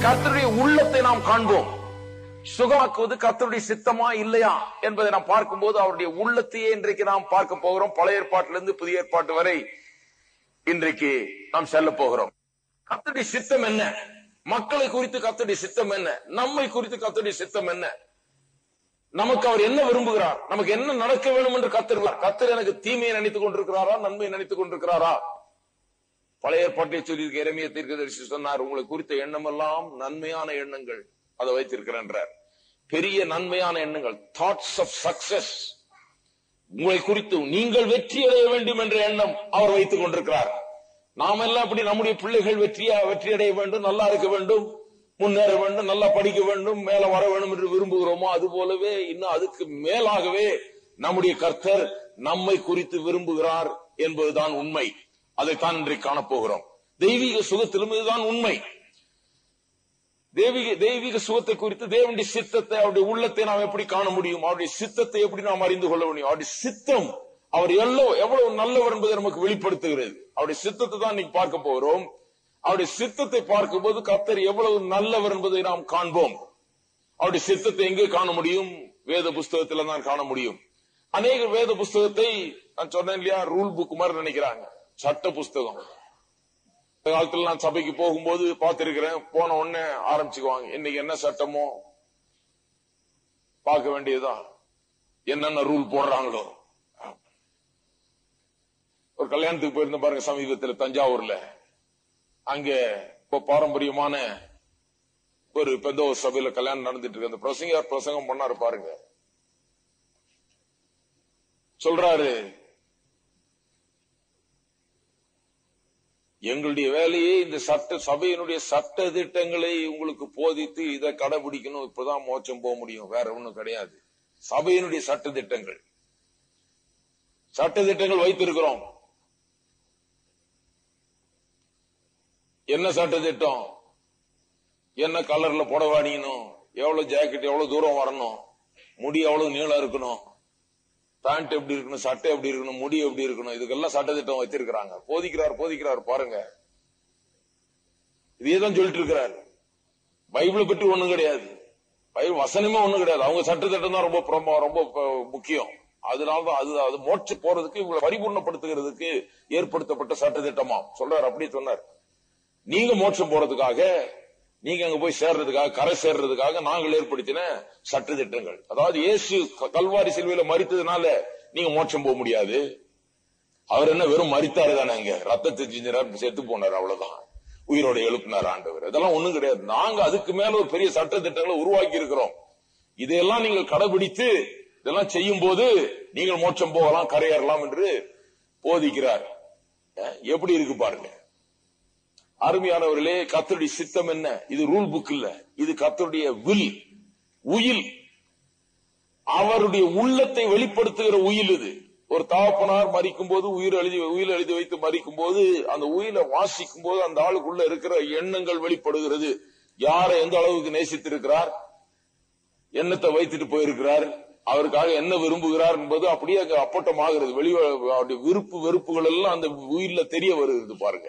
கர்த்தருடைய உள்ளத்தை நாம் காண்போம் சுகமாக்குவது கர்த்தருடைய சித்தமா இல்லையா என்பதை நாம் பார்க்கும்போது அவருடைய உள்ளத்தையே இன்றைக்கு நாம் பார்க்க போகிறோம் பழைய ஏற்பாட்டிலிருந்து புதிய ஏற்பாட்டு வரை இன்றைக்கு நாம் செல்ல போகிறோம் கர்த்தருடைய சித்தம் என்ன மக்களை குறித்து கர்த்தருடைய சித்தம் என்ன நம்மை குறித்து கர்த்தருடைய சித்தம் என்ன நமக்கு அவர் என்ன விரும்புகிறார் நமக்கு என்ன நடக்க வேண்டும் என்று கத்திருக்கிறார் கத்தர் எனக்கு தீமையை நினைத்துக் கொண்டிருக்கிறாரா நன்மையை நினைத்துக் கொண்டிருக்கிறாரா பழைய ஏற்பாட்டை சொல்லி இறமைய தீர்க்கதரிசி சொன்னார் உங்களை குறித்த எண்ணம் எல்லாம் நன்மையான எண்ணங்கள் அதை வைத்திருக்கிறார் பெரிய நன்மையான எண்ணங்கள் தாட்ஸ் ஆஃப் சக்சஸ் உங்களை குறித்து நீங்கள் வெற்றி அடைய வேண்டும் என்ற எண்ணம் அவர் வைத்துக் கொண்டிருக்கிறார் நாம் எல்லாம் அப்படி நம்முடைய பிள்ளைகள் வெற்றியா வெற்றி அடைய வேண்டும் நல்லா இருக்க வேண்டும் முன்னேற வேண்டும் நல்லா படிக்க வேண்டும் மேல வர வேண்டும் என்று விரும்புகிறோமோ அது போலவே இன்னும் அதுக்கு மேலாகவே நம்முடைய கர்த்தர் நம்மை குறித்து விரும்புகிறார் என்பதுதான் உண்மை அதைத்தான் இன்றைக்கு காணப்போகிறோம் தெய்வீக சுகத்திலும் இதுதான் உண்மை தெய்வீக தெய்வீக சுகத்தை குறித்து தேவனுடைய சித்தத்தை அவருடைய உள்ளத்தை நாம் எப்படி காண முடியும் அவருடைய சித்தத்தை எப்படி நாம் அறிந்து கொள்ள முடியும் அவருடைய சித்தம் அவர் எவ்வளவு எவ்வளவு நல்லவர் என்பதை நமக்கு வெளிப்படுத்துகிறது அவருடைய சித்தத்தை தான் இன்னைக்கு பார்க்க போகிறோம் அவருடைய சித்தத்தை பார்க்கும்போது கர்த்தர் எவ்வளவு நல்லவர் என்பதை நாம் காண்போம் அவருடைய சித்தத்தை எங்கே காண முடியும் வேத புஸ்தகத்துல தான் காண முடியும் அநேக வேத புஸ்தகத்தை நான் சொன்னேன் இல்லையா ரூல் புக் மாதிரி நினைக்கிறாங்க சட்ட புஸ்தகம் இந்த காலத்துல நான் சபைக்கு போகும்போது பார்த்திருக்கிறேன் போன உடனே ஆரம்பிச்சுக்குவாங்க இன்னைக்கு என்ன சட்டமோ பார்க்க வேண்டியதுதான் என்னென்ன ரூல் போடுறாங்களோ ஒரு கல்யாணத்துக்கு போயிருந்த பாருங்க சமீபத்தில் தஞ்சாவூர்ல அங்க இப்ப பாரம்பரியமான ஒரு பெந்த ஒரு சபையில கல்யாணம் நடந்துட்டு இருக்கு அந்த பிரசங்கர் பிரசங்கம் பண்ணாரு பாருங்க சொல்றாரு எங்களுடைய வேலையே இந்த சட்ட சபையினுடைய சட்ட திட்டங்களை உங்களுக்கு போதித்து இதை கடைபிடிக்கணும் இப்பதான் மோட்சம் போக முடியும் வேற ஒண்ணும் கிடையாது சபையினுடைய சட்ட திட்டங்கள் சட்ட திட்டங்கள் வைத்திருக்கிறோம் என்ன சட்ட திட்டம் என்ன கலர்ல புடவை அணியணும் எவ்வளவு ஜாக்கெட் எவ்வளவு தூரம் வரணும் முடி எவ்வளவு நீளம் இருக்கணும் பேண்ட் எப்படி இருக்கணும் சட்டை எப்படி இருக்கணும் முடி எப்படி இருக்கணும் இதுக்கெல்லாம் சட்டத்திட்டம் வச்சிருக்கிறாங்க போதிக்கிறார் போதிக்கிறார் பாருங்க இதே தான் சொல்லிட்டு இருக்கிறார் பைபிளை பற்றி ஒண்ணும் கிடையாது பைபிள் வசனமே ஒண்ணும் கிடையாது அவங்க சட்டத்திட்டம் தான் ரொம்ப பிரம- ரொம்ப ப- முக்கியம் அதனாலதான் அது அது மோட்ச போறதுக்கு இவங்களை பரிபூர்ணப்படுத்துகிறதுக்கு ஏற்படுத்தப்பட்ட சட்டத்திட்டமா சொல்றாரு அப்படி சொன்னார் நீங்க மோட்சம் போறதுக்காக நீங்க அங்க போய் சேர்றதுக்காக கரை சேர்றதுக்காக நாங்கள் ஏற்படுத்தின சட்ட திட்டங்கள் அதாவது இயேசு க- கல்வாரி சிலுவையில மறித்ததுனால நீங்க மோட்சம் போக முடியாது அவர் என்ன வெறும் மறித்தாரு தானே அங்க ரத்தத்தை செஞ்சார் செத்து போனார் அவ்வளவுதான் உயிரோட எழுப்பினார் ஆண்டவர் இதெல்லாம் ஒண்ணும் கிடையாது நாங்க அதுக்கு மேல ஒரு பெரிய சட்ட திட்டங்களை உருவாக்கி இருக்கிறோம் இதையெல்லாம் நீங்கள் கடைபிடித்து இதெல்லாம் செய்யும் போது நீங்கள் மோட்சம் போகலாம் கரையேறலாம் என்று போதிக்கிறார் அஹ், எப்படி இருக்கு பாருங்க அருமையானவர்களே கத்தருடைய சித்தம் என்ன இது ரூல் புக் இல்ல இது கத்தருடைய வில் உயில் அவருடைய உள்ளத்தை வெளிப்படுத்துகிற உயில் இது ஒரு தாப்பனார் மறிக்கும் போது உயிர் எழுதி உயிர் எழுதி வைத்து மறிக்கும் போது அந்த உயிரை வாசிக்கும் போது அந்த ஆளுக்குள்ள இருக்கிற எண்ணங்கள் வெளிப்படுகிறது யாரை எந்த அளவுக்கு நேசித்திருக்கிறார் எண்ணத்தை வைத்துட்டு போயிருக்கிறார் அவருக்காக என்ன விரும்புகிறார் என்பது அப்படியே அங்க அப்பட்டமாகிறது வெளியே அவருடைய விருப்பு வெறுப்புகள் எல்லாம் அந்த உயிர்ல தெரிய வருகிறது பாருங்க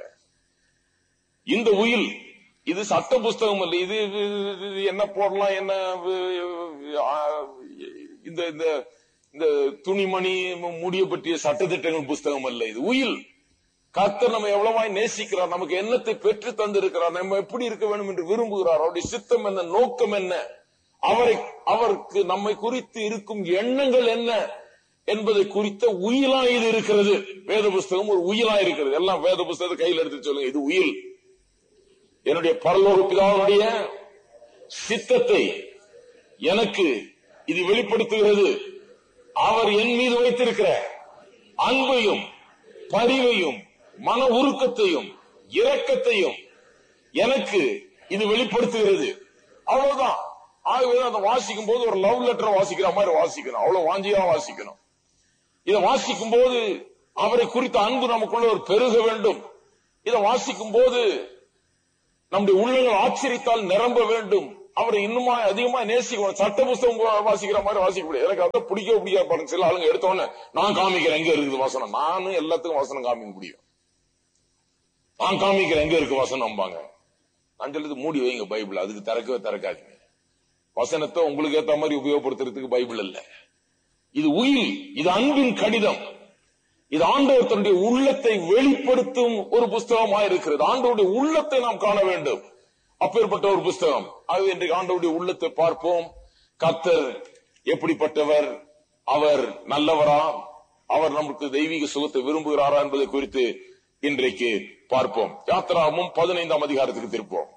இந்த உயில் இது சட்ட புஸ்தகம் அல்ல இது இது- இது- இது என்ன போடலாம் என்ன வி- ஆ, இந்த இந்த இந்த துணிமணி முடிய பற்றிய சட்டத்திட்டங்கள் புஸ்தகம் அல்ல இது உயில் கர்த்தர் நம்ம எவ்வளவாய் நேசிக்கிறார் நமக்கு என்னத்தை பெற்று தந்திருக்கிறார் நம்ம எப்படி இருக்க வேண்டும் என்று விரும்புகிறார் அவருடைய சித்தம் என்ன நோக்கம் என்ன அவரை அவருக்கு நம்மை குறித்து இருக்கும் எண்ணங்கள் என்ன என்பதை குறித்த உயிலா இது இருக்கிறது வேத புஸ்தகம் ஒரு உயிலா இருக்கிறது எல்லாம் வேத புஸ்தகத்தை கையில் எடுத்து சொல்லுங்க இது உயில் என்னுடைய பரலோக பிதாவுடைய சித்தத்தை எனக்கு இது வெளிப்படுத்துகிறது அவர் என் மீது வைத்திருக்கிற அன்பையும் பரிவையும் மன உருக்கத்தையும் இரக்கத்தையும் எனக்கு இது வெளிப்படுத்துகிறது அவ்வளவுதான் ஆகவே அதை வாசிக்கும் போது ஒரு லவ் லெட்டர் வாசிக்கிற மாதிரி வாசிக்கணும் அவ்வளவு வாஞ்சியா வாசிக்கணும் இதை வாசிக்கும் போது அவரை குறித்த அன்பு நமக்குள்ள ஒரு பெருக வேண்டும் இதை வாசிக்கும் போது நம்முடைய உள்ளங்கள் ஆச்சரித்தால் நிரம்ப வேண்டும் அவரை இன்னுமா அதிகமா நேசிக்கணும் சட்ட புஸ்தகம் வாசிக்கிற மாதிரி வாசிக்க முடியாது எனக்கு அதை பிடிக்க பிடிக்காது பாருங்க சில ஆளுங்க எடுத்தோன்னே நான் காமிக்கிறேன் எங்க இருக்குது வசனம் நானும் எல்லாத்துக்கும் வசனம் காமிக்க முடியும் நான் காமிக்கிறேன் எங்க இருக்கு வசனம் பாங்க நான் சொல்றது மூடி வைங்க பைபிள் அதுக்கு திறக்கவே திறக்காதீங்க வசனத்தை உங்களுக்கு ஏத்த மாதிரி உபயோகப்படுத்துறதுக்கு பைபிள் இல்ல இது உயில் இது அன்பின் கடிதம் இது ஆண்டவர் தன்னுடைய உள்ளத்தை வெளிப்படுத்தும் ஒரு புஸ்தகமா இருக்கிறது ஆண்டவருடைய உள்ளத்தை நாம் காண வேண்டும் அப்பேற்பட்ட ஒரு புஸ்தகம் ஆகவே இன்றைக்கு ஆண்டவருடைய உள்ளத்தை பார்ப்போம் கத்தர் எப்படிப்பட்டவர் அவர் நல்லவரா அவர் நமக்கு தெய்வீக சுகத்தை விரும்புகிறாரா என்பதை குறித்து இன்றைக்கு பார்ப்போம் யாத்திராமும் பதினைந்தாம் அதிகாரத்துக்கு திருப்போம்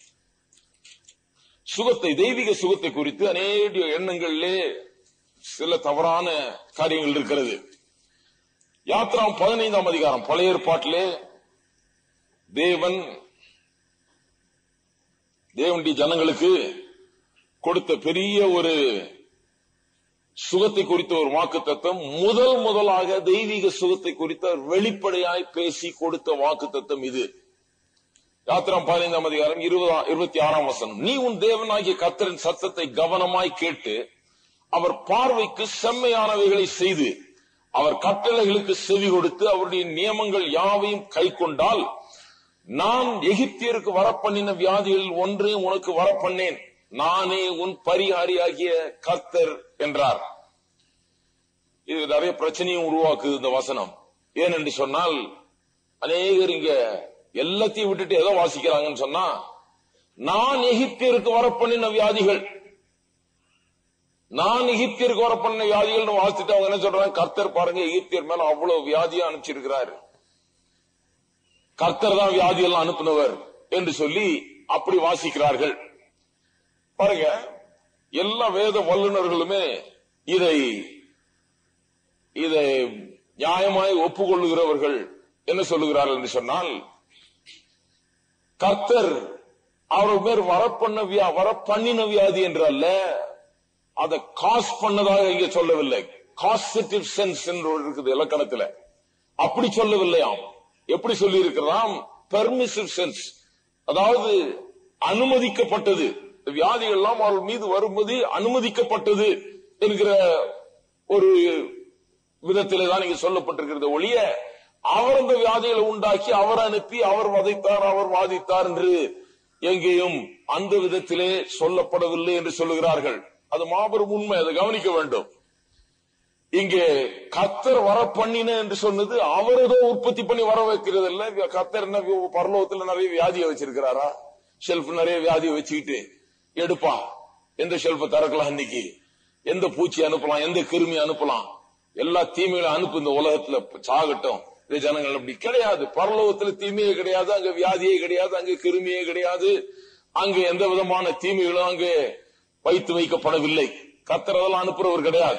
சுகத்தை தெய்வீக சுகத்தை குறித்து அநேக எண்ணங்களிலே சில தவறான காரியங்கள் இருக்கிறது யாத்திராம் பதினைந்தாம் அதிகாரம் பழைய ஏற்பாட்டிலே தேவன் தேவனுடைய ஜனங்களுக்கு கொடுத்த பெரிய ஒரு சுகத்தை குறித்த ஒரு வாக்கு தத்துவம் முதல் முதலாக தெய்வீக சுகத்தை குறித்த வெளிப்படையாய் பேசி கொடுத்த வாக்கு தத்துவம் இது யாத்திரம் பதினைந்தாம் அதிகாரம் இருபதாம் இருபத்தி ஆறாம் வசனம் நீ உன் தேவனாகிய கத்தரின் சத்தத்தை கவனமாய் கேட்டு அவர் பார்வைக்கு செம்மையானவைகளை செய்து அவர் கட்டளைகளுக்கு செவி கொடுத்து அவருடைய நியமங்கள் யாவையும் கை கொண்டால் நான் எகிப்தியருக்கு வரப்பண்ணின வியாதிகளில் ஒன்றே உனக்கு வரப்பண்ணேன் நானே உன் பரிகாரியாகிய கர்த்தர் என்றார் இது நிறைய பிரச்சனையும் உருவாக்குது இந்த வசனம் ஏனென்று சொன்னால் அநேகர் இங்க எல்லாத்தையும் விட்டுட்டு எதை வாசிக்கிறாங்கன்னு சொன்னா நான் எகிப்தியருக்கு வரப்பண்ணின வியாதிகள் நான் எகிப்தியருக்கு வரப்பண்ணின வியாதிகள் வாசிச்சுட்டு அவங்க என்ன சொல்றாங்க கர்த்தர் பாருங்க எகிப்தியர் மேல அவ்வளவு வியாதியா அனுப்பிச்சிருக்கிறாரு கர்த்தர் தான் வியாதியெல்லாம் அனுப்பினவர் என்று சொல்லி அப்படி வாசிக்கிறார்கள் பாருங்க எல்லா வேத வல்லுநர்களுமே இதை இதை நியாயமாய் ஒப்புக்கொள்ளுகிறவர்கள் என்ன சொல்லுகிறார்கள் என்று சொன்னால் கர்த்தர் அவர் பேர் வரப்பண்ண வியா வர பண்ணின வியாதி என்று அல்ல அதை காஸ் பண்ணதாக இங்க சொல்லவில்லை காசிட்டிவ் சென்ஸ் என்று ஒரு இருக்குது இலக்கணத்துல அப்படி சொல்லவில்லையாம் எப்படி சொல்லி இருக்கிறாம் பெர்மிசிவ் சென்ஸ் அதாவது அனுமதிக்கப்பட்டது இந்த வியாதிகள் எல்லாம் அவர்கள் மீது வரும்போது அனுமதிக்கப்பட்டது என்கிற ஒரு விதத்திலே தான் இங்க சொல்லப்பட்டிருக்கிறது ஒழிய அவர் அந்த வியாதிகளை உண்டாக்கி அவர் அனுப்பி அவர் வதைத்தார் அவர் வாதித்தார் என்று எங்கேயும் அந்த விதத்திலே சொல்லப்படவில்லை என்று சொல்லுகிறார்கள் அது மாபெரும் உண்மை அதை கவனிக்க வேண்டும் இங்கே கத்தர் வர பண்ணின என்று சொன்னது அவர் ஏதோ உற்பத்தி பண்ணி வர வைக்கிறது இல்ல கத்தர் என்ன பரலோகத்துல நிறைய வியாதியை வச்சிருக்கிறாரா ஷெல்ஃப் நிறைய வியாதியை வச்சுக்கிட்டு எடுப்பா எந்த ஷெல்ஃப திறக்கலாம் இன்னைக்கு எந்த பூச்சி அனுப்பலாம் எந்த கிருமி அனுப்பலாம் எல்லா தீமைகளும் அனுப்பு இந்த உலகத்துல சாகட்டும் இந்த ஜனங்கள் அப்படி கிடையாது பரலோகத்துல தீமையே கிடையாது அங்க வியாதியே கிடையாது அங்க கிருமியே கிடையாது அங்க எந்த விதமான தீமைகளும் அங்கு வைத்து வைக்கப்படவில்லை கத்தர் அதெல்லாம் அனுப்புறவர் கிடையாது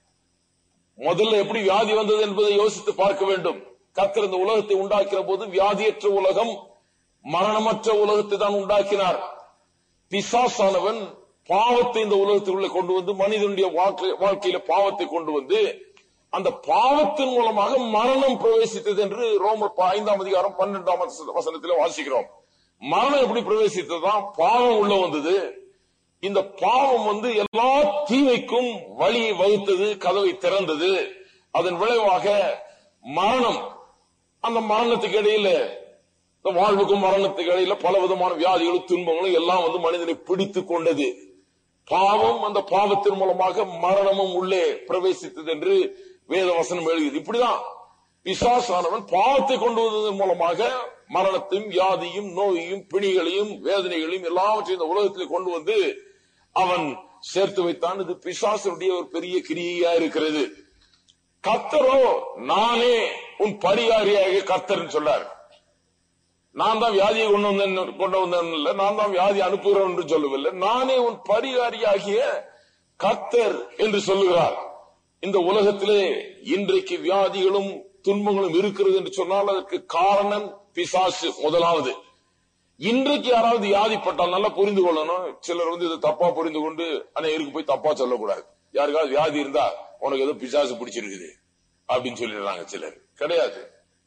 முதல்ல எப்படி வியாதி வந்தது என்பதை யோசித்து பார்க்க வேண்டும் கத்தர் இந்த உலகத்தை உண்டாக்கிற போது வியாதியற்ற உலகம் மரணமற்ற உலகத்தை தான் உண்டாக்கினார் பிசாசானவன் பாவத்தை இந்த உலகத்திற்குள்ள கொண்டு வந்து மனிதனுடைய வாழ்க்கையில பாவத்தை கொண்டு வந்து அந்த பாவத்தின் மூலமாக மரணம் பிரவேசித்தது என்று ரோமர் ஐந்தாம் அதிகாரம் பன்னெண்டாம் வசனத்தில் வாசிக்கிறோம் மரணம் எப்படி பிரவேசித்ததுதான் பாவம் உள்ள வந்தது இந்த பாவம் வந்து எல்லா தீமைக்கும் வழியை வகுத்தது கதவை திறந்தது அதன் விளைவாக மரணம் அந்த மரணத்துக்கு இடையில இந்த வாழ்வுக்கும் மரணத்துக்கு இடையில பல விதமான வியாதிகளும் துன்பங்களும் எல்லாம் வந்து மனிதனை பிடித்து கொண்டது பாவம் அந்த பாவத்தின் மூலமாக மரணமும் உள்ளே பிரவேசித்தது என்று வேத வசனம் எழுதியது இப்படிதான் பிசாசானவன் பாவத்தை கொண்டு வந்ததன் மூலமாக மரணத்தையும் வியாதியும் நோயையும் பிணிகளையும் வேதனைகளையும் எல்லாவற்றையும் இந்த உலகத்தில் கொண்டு வந்து அவன் சேர்த்து வைத்தான் இது பிசாசனுடைய ஒரு பெரிய கிரியையா இருக்கிறது கத்தரோ நானே உன் பரிகாரியாக கர்த்தர் சொல்லார் நான் தான் வியாதியை கொண்டு வந்தேன் கொண்டு வந்தேன் இல்ல நான் தான் வியாதி அனுப்புகிறேன் என்று சொல்லவில்லை நானே உன் பரிகாரியாகிய கர்த்தர் என்று சொல்லுகிறார் இந்த உலகத்திலே இன்றைக்கு வியாதிகளும் துன்பங்களும் இருக்கிறது என்று சொன்னால் அதற்கு காரணம் பிசாசு முதலாவது இன்றைக்கு யாராவது வியாதிப்பட்டால் நல்லா புரிந்து கொள்ளணும் சிலர் வந்து இதை தப்பா புரிந்து கொண்டு அனைவருக்கு போய் தப்பா சொல்லக்கூடாது யாருக்காவது வியாதி இருந்தா உனக்கு ஏதோ பிசாசு பிடிச்சிருக்குது அப்படின்னு சொல்லிடுறாங்க சிலர் கிடையாது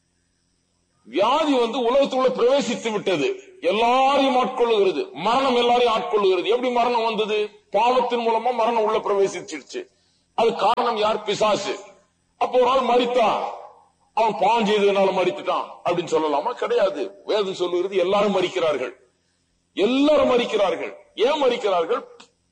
வியாதி வந்து உலகத்துக்குள்ள பிரவேசித்து விட்டது எல்லாரையும் ஆட்கொள்ளுகிறது மரணம் எல்லாரையும் ஆட்கொள்ளுகிறது எப்படி மரணம் வந்தது பாவத்தின் மூலமா மரணம் உள்ள பிரவேசிச்சிருச்சு அது காரணம் யார் பிசாசு அப்போ ஒரு ஆள் மறித்தான் அவன் பாவம் செய்ததுனால மறித்துட்டான் அப்படின்னு சொல்லலாமா கிடையாது வேதம் சொல்லுகிறது எல்லாரும் மறிக்கிறார்கள் எல்லாரும் மறிக்கிறார்கள் ஏன் மறிக்கிறார்கள்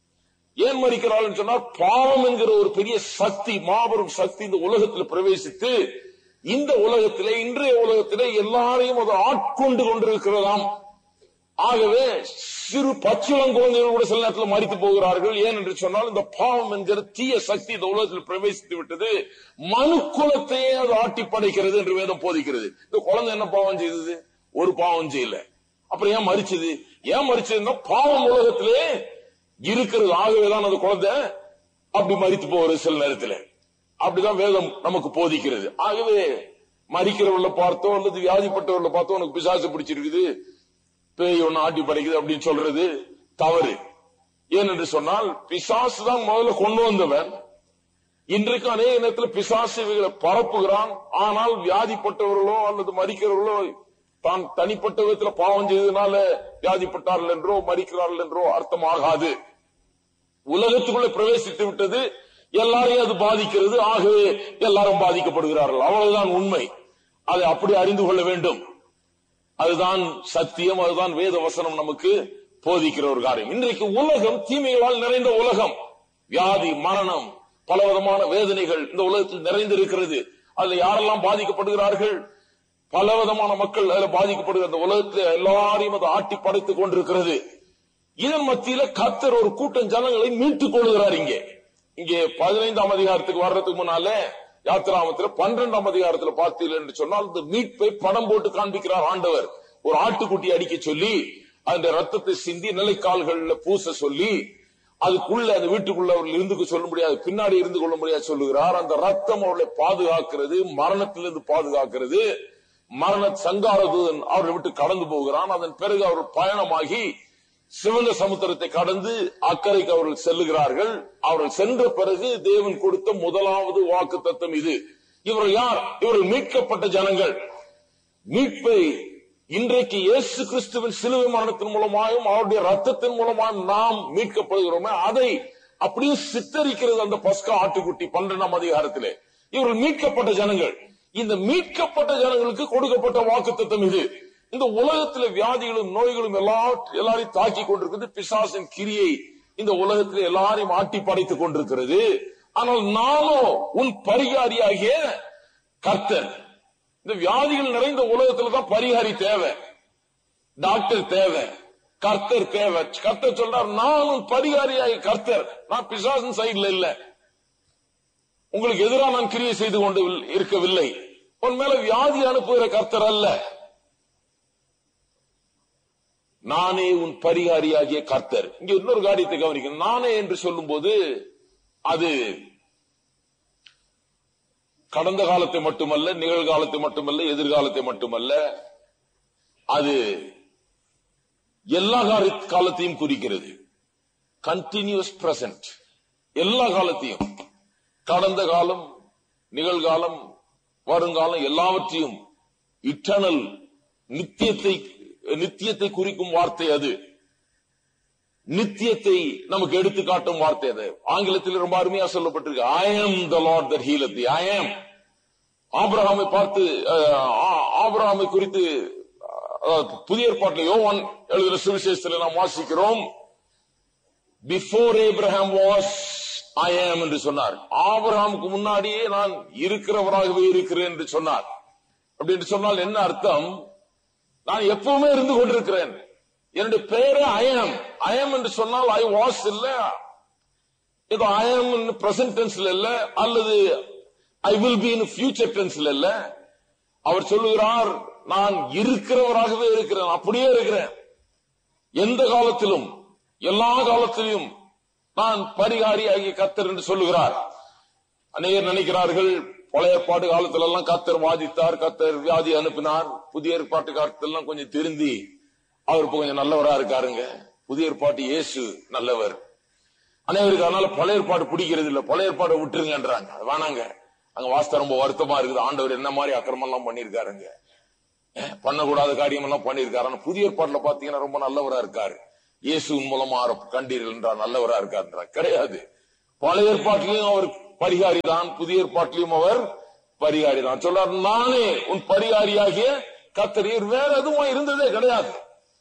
ஏன் மறிக்கிறார்கள் சொன்னால் பாவம் என்கிற ஒரு பெரிய சக்தி மாபெரும் சக்தி இந்த உலகத்தில் பிரவேசித்து இந்த உலகத்திலே இன்றைய உலகத்திலே எல்லாரையும் அது ஆட்கொண்டு கொண்டிருக்கிறதாம் ஆகவே சிறு பச்சிளம் குழந்தைகள் கூட சில நேரத்தில் மறித்து போகிறார்கள் ஏன் என்று சொன்னால் இந்த பாவம் என்கிற தீய சக்தி இந்த உலகத்தில் பிரவேசித்து விட்டது மனு குலத்தையே அது ஆட்டி படைக்கிறது என்று வேதம் போதிக்கிறது இந்த குழந்தை என்ன பாவம் செய்தது ஒரு பாவம் செய்யல அப்புறம் ஏன் மறிச்சது ஏன் மறிச்சதுன்னா பாவம் உலகத்திலே இருக்கிறது ஆகவேதான் அந்த குழந்தை அப்படி மறித்து போகிறது சில நேரத்தில் அப்படிதான் வேதம் நமக்கு போதிக்கிறது ஆகவே மறிக்கிறவர்களை பார்த்தோ அல்லது வியாதிப்பட்டவர்களை பார்த்தோ உனக்கு பிசாசு பிடிச்சிருக்குது பேய் ஒன்னு ஆட்டி படைக்குது அப்படின்னு சொல்றது தவறு ஏனென்று சொன்னால் பிசாசு தான் முதல்ல கொண்டு வந்தவன் இன்றைக்கு அநேக நேரத்தில் பிசாசு இவைகளை பரப்புகிறான் ஆனால் வியாதிப்பட்டவர்களோ அல்லது மறிக்கிறவர்களோ தான் தனிப்பட்ட விதத்துல பாவம் செய்ததுனால வியாதிப்பட்டார்கள் என்றோ மறிக்கிறார்கள் என்றோ அர்த்தமாகாது உலகத்துக்குள்ள பிரவேசித்து விட்டது எல்லாரையும் அது பாதிக்கிறது ஆகவே எல்லாரும் பாதிக்கப்படுகிறார்கள் அவ்வளவுதான் உண்மை அதை அப்படி அறிந்து கொள்ள வேண்டும் அதுதான் சத்தியம் அதுதான் வேத வசனம் நமக்கு போதிக்கிற ஒரு காரியம் இன்றைக்கு உலகம் தீமைகளால் நிறைந்த உலகம் வியாதி மரணம் பலவிதமான வேதனைகள் இந்த உலகத்தில் நிறைந்திருக்கிறது அதுல யாரெல்லாம் பாதிக்கப்படுகிறார்கள் பலவிதமான மக்கள் அதில் பாதிக்கப்படுகிற அந்த உலகத்தில் எல்லாரையும் அது ஆட்டி படைத்துக் கொண்டிருக்கிறது இதன் மத்தியில கத்தர் ஒரு கூட்டம் ஜனங்களை மீட்டுக் கொள்கிறார் இங்கே இங்கே பதினைந்தாம் அதிகாரத்துக்கு வர்றதுக்கு முன்னால யாத்திராமத்துல பன்னிரெண்டாம் அதிகாரத்துல பார்த்தீர்கள் என்று சொன்னால் இந்த மீட்பை படம் போட்டு காண்பிக்கிறார் ஆண்டவர் ஒரு ஆட்டுக்குட்டி அடிக்க சொல்லி அந்த ரத்தத்தை சிந்தி நிலைக்கால்கள்ல பூச சொல்லி அதுக்குள்ள அந்த வீட்டுக்குள்ள அவர்கள் இருந்து சொல்ல முடியாது பின்னாடி இருந்து கொள்ள முடியாது சொல்லுகிறார் அந்த ரத்தம் அவர்களை பாதுகாக்கிறது மரணத்திலிருந்து பாதுகாக்கிறது மரண சங்காரதூதன் அவர்களை விட்டு கடந்து போகிறான் அதன் பிறகு அவர் பயணமாகி சிவந்த சமுத்திரத்தை கடந்து அக்கறைக்கு அவர்கள் செல்லுகிறார்கள் அவர்கள் சென்ற பிறகு தேவன் கொடுத்த முதலாவது வாக்கு தத்துவம் இது இவர்கள் யார் இவர்கள் மீட்கப்பட்ட ஜனங்கள் மீட்பை இன்றைக்கு இயேசு கிறிஸ்துவின் சிலுவை மரணத்தின் மூலமாயும் அவருடைய ரத்தத்தின் மூலமாயும் நாம் மீட்கப்படுகிறோமே அதை அப்படியே சித்தரிக்கிறது அந்த பஸ்கா ஆட்டுக்குட்டி பன்னிரெண்டாம் அதிகாரத்திலே இவர்கள் மீட்கப்பட்ட ஜனங்கள் இந்த மீட்கப்பட்ட ஜனங்களுக்கு கொடுக்கப்பட்ட வாக்கு தத்துவம் இது இந்த உலகத்துல வியாதிகளும் நோய்களும் எல்லா எல்லாரையும் தாக்கி கொண்டிருக்கிறது பிசாசின் கிரியை இந்த உலகத்துல எல்லாரையும் ஆட்டி படைத்துக் கொண்டிருக்கிறது ஆனால் நானோ உன் பரிகாரியாகிய கர்த்தர் இந்த வியாதிகள் நிறைந்த உலகத்துல தான் பரிகாரி தேவை டாக்டர் தேவை கர்த்தர் தேவை கர்த்தர் சொல்றார் நான் உன் பரிகாரியாகிய கர்த்தர் நான் பிசாசின் சைடுல இல்ல உங்களுக்கு எதிராக நான் கிரியை செய்து கொண்டு இருக்கவில்லை உன் மேல வியாதி அனுப்புகிற கர்த்தர் அல்ல நானே உன் பரிகாரியாகிய கர்த்தர் இங்க இன்னொரு காரியத்தை கவனிக்கணும் நானே என்று சொல்லும் போது அது கடந்த காலத்தை மட்டுமல்ல நிகழ்காலத்தை மட்டுமல்ல எதிர்காலத்தை மட்டுமல்ல அது எல்லா காலத்தையும் குறிக்கிறது கண்டினியூஸ் பிரசன்ட் எல்லா காலத்தையும் கடந்த காலம் நிகழ்காலம் வருங்காலம் எல்லாவற்றையும் இட்டர்னல் நித்தியத்தை நித்தியத்தை குறிக்கும் வார்த்தை அது நித்தியத்தை நமக்கு எடுத்து காட்டும் வார்த்தை அது ஆங்கிலத்தில் ரொம்ப அருமையா சொல்லப்பட்டிருக்கு ஐ ஆம் த லார்ட் தட் ஹீலத் ஐ ஆம் ஆபிரஹாமை பார்த்து ஆபிரஹாமை குறித்து புதிய ஏற்பாட்டில் யோவான் எழுதுகிற சுவிசேஷத்தில் நாம் வாசிக்கிறோம் பிஃபோர் ஏப்ரஹாம் வாஸ் ஐ ஆம் என்று சொன்னார் ஆபிரஹாமுக்கு முன்னாடியே நான் இருக்கிறவராகவே இருக்கிறேன் என்று சொன்னார் அப்படி என்று சொன்னால் என்ன அர்த்தம் நான் எப்பவுமே இருந்து கொண்டிருக்கிறேன் என்னுடைய பெயரே அயம் அயம் என்று சொன்னால் ஐ வாஸ் இல்ல ஏதோ அயம் பிரசன்ட் டென்ஸ்ல இல்ல அல்லது I will be in future டென்ஸ்ல இல்ல அவர் சொல்லுகிறார் நான் இருக்கிறவராகவே இருக்கிறேன் அப்படியே இருக்கிறேன் எந்த காலத்திலும் எல்லா காலத்திலும் நான் பரிகாரியாகிய கத்தர் என்று சொல்லுகிறார் அநேகர் நினைக்கிறார்கள் பழைய ஏற்பாடு காலத்துல எல்லாம் கத்தர் வாதித்தார் கத்தர் வியாதி அனுப்பினார் புதிய ஏற்பாட்டு காலத்துல எல்லாம் கொஞ்சம் திருந்தி அவர் இப்ப கொஞ்சம் நல்லவரா இருக்காருங்க புதிய ஏற்பாட்டு இயேசு நல்லவர் அனைவருக்கு அதனால பழைய ஏற்பாடு பிடிக்கிறது இல்ல பழைய ஏற்பாடை விட்டுருங்கன்றாங்க அது வேணாங்க அங்க வாஸ்தவ ரொம்ப வருத்தமா இருக்குது ஆண்டவர் என்ன மாதிரி அக்கிரமம் எல்லாம் பண்ணிருக்காருங்க பண்ணக்கூடாத காரியம் எல்லாம் பண்ணிருக்காரு ஆனா புதிய ஏற்பாட்டுல பாத்தீங்கன்னா ரொம்ப நல்லவரா இருக்காரு இயேசுவின் மூலமா கண்டீர்கள் என்றார் நல்லவரா இருக்காருன்றா கிடையாது பழைய ஏற்பாட்டிலையும் அவர் பரிகாரி தான் புதிய ஏற்பாட்டிலையும் அவர் பரிகாரி தான் சொல்றார் நானே உன் பரிகாரியாகிய கத்தரீர் வேற எதுவும் இருந்ததே கிடையாது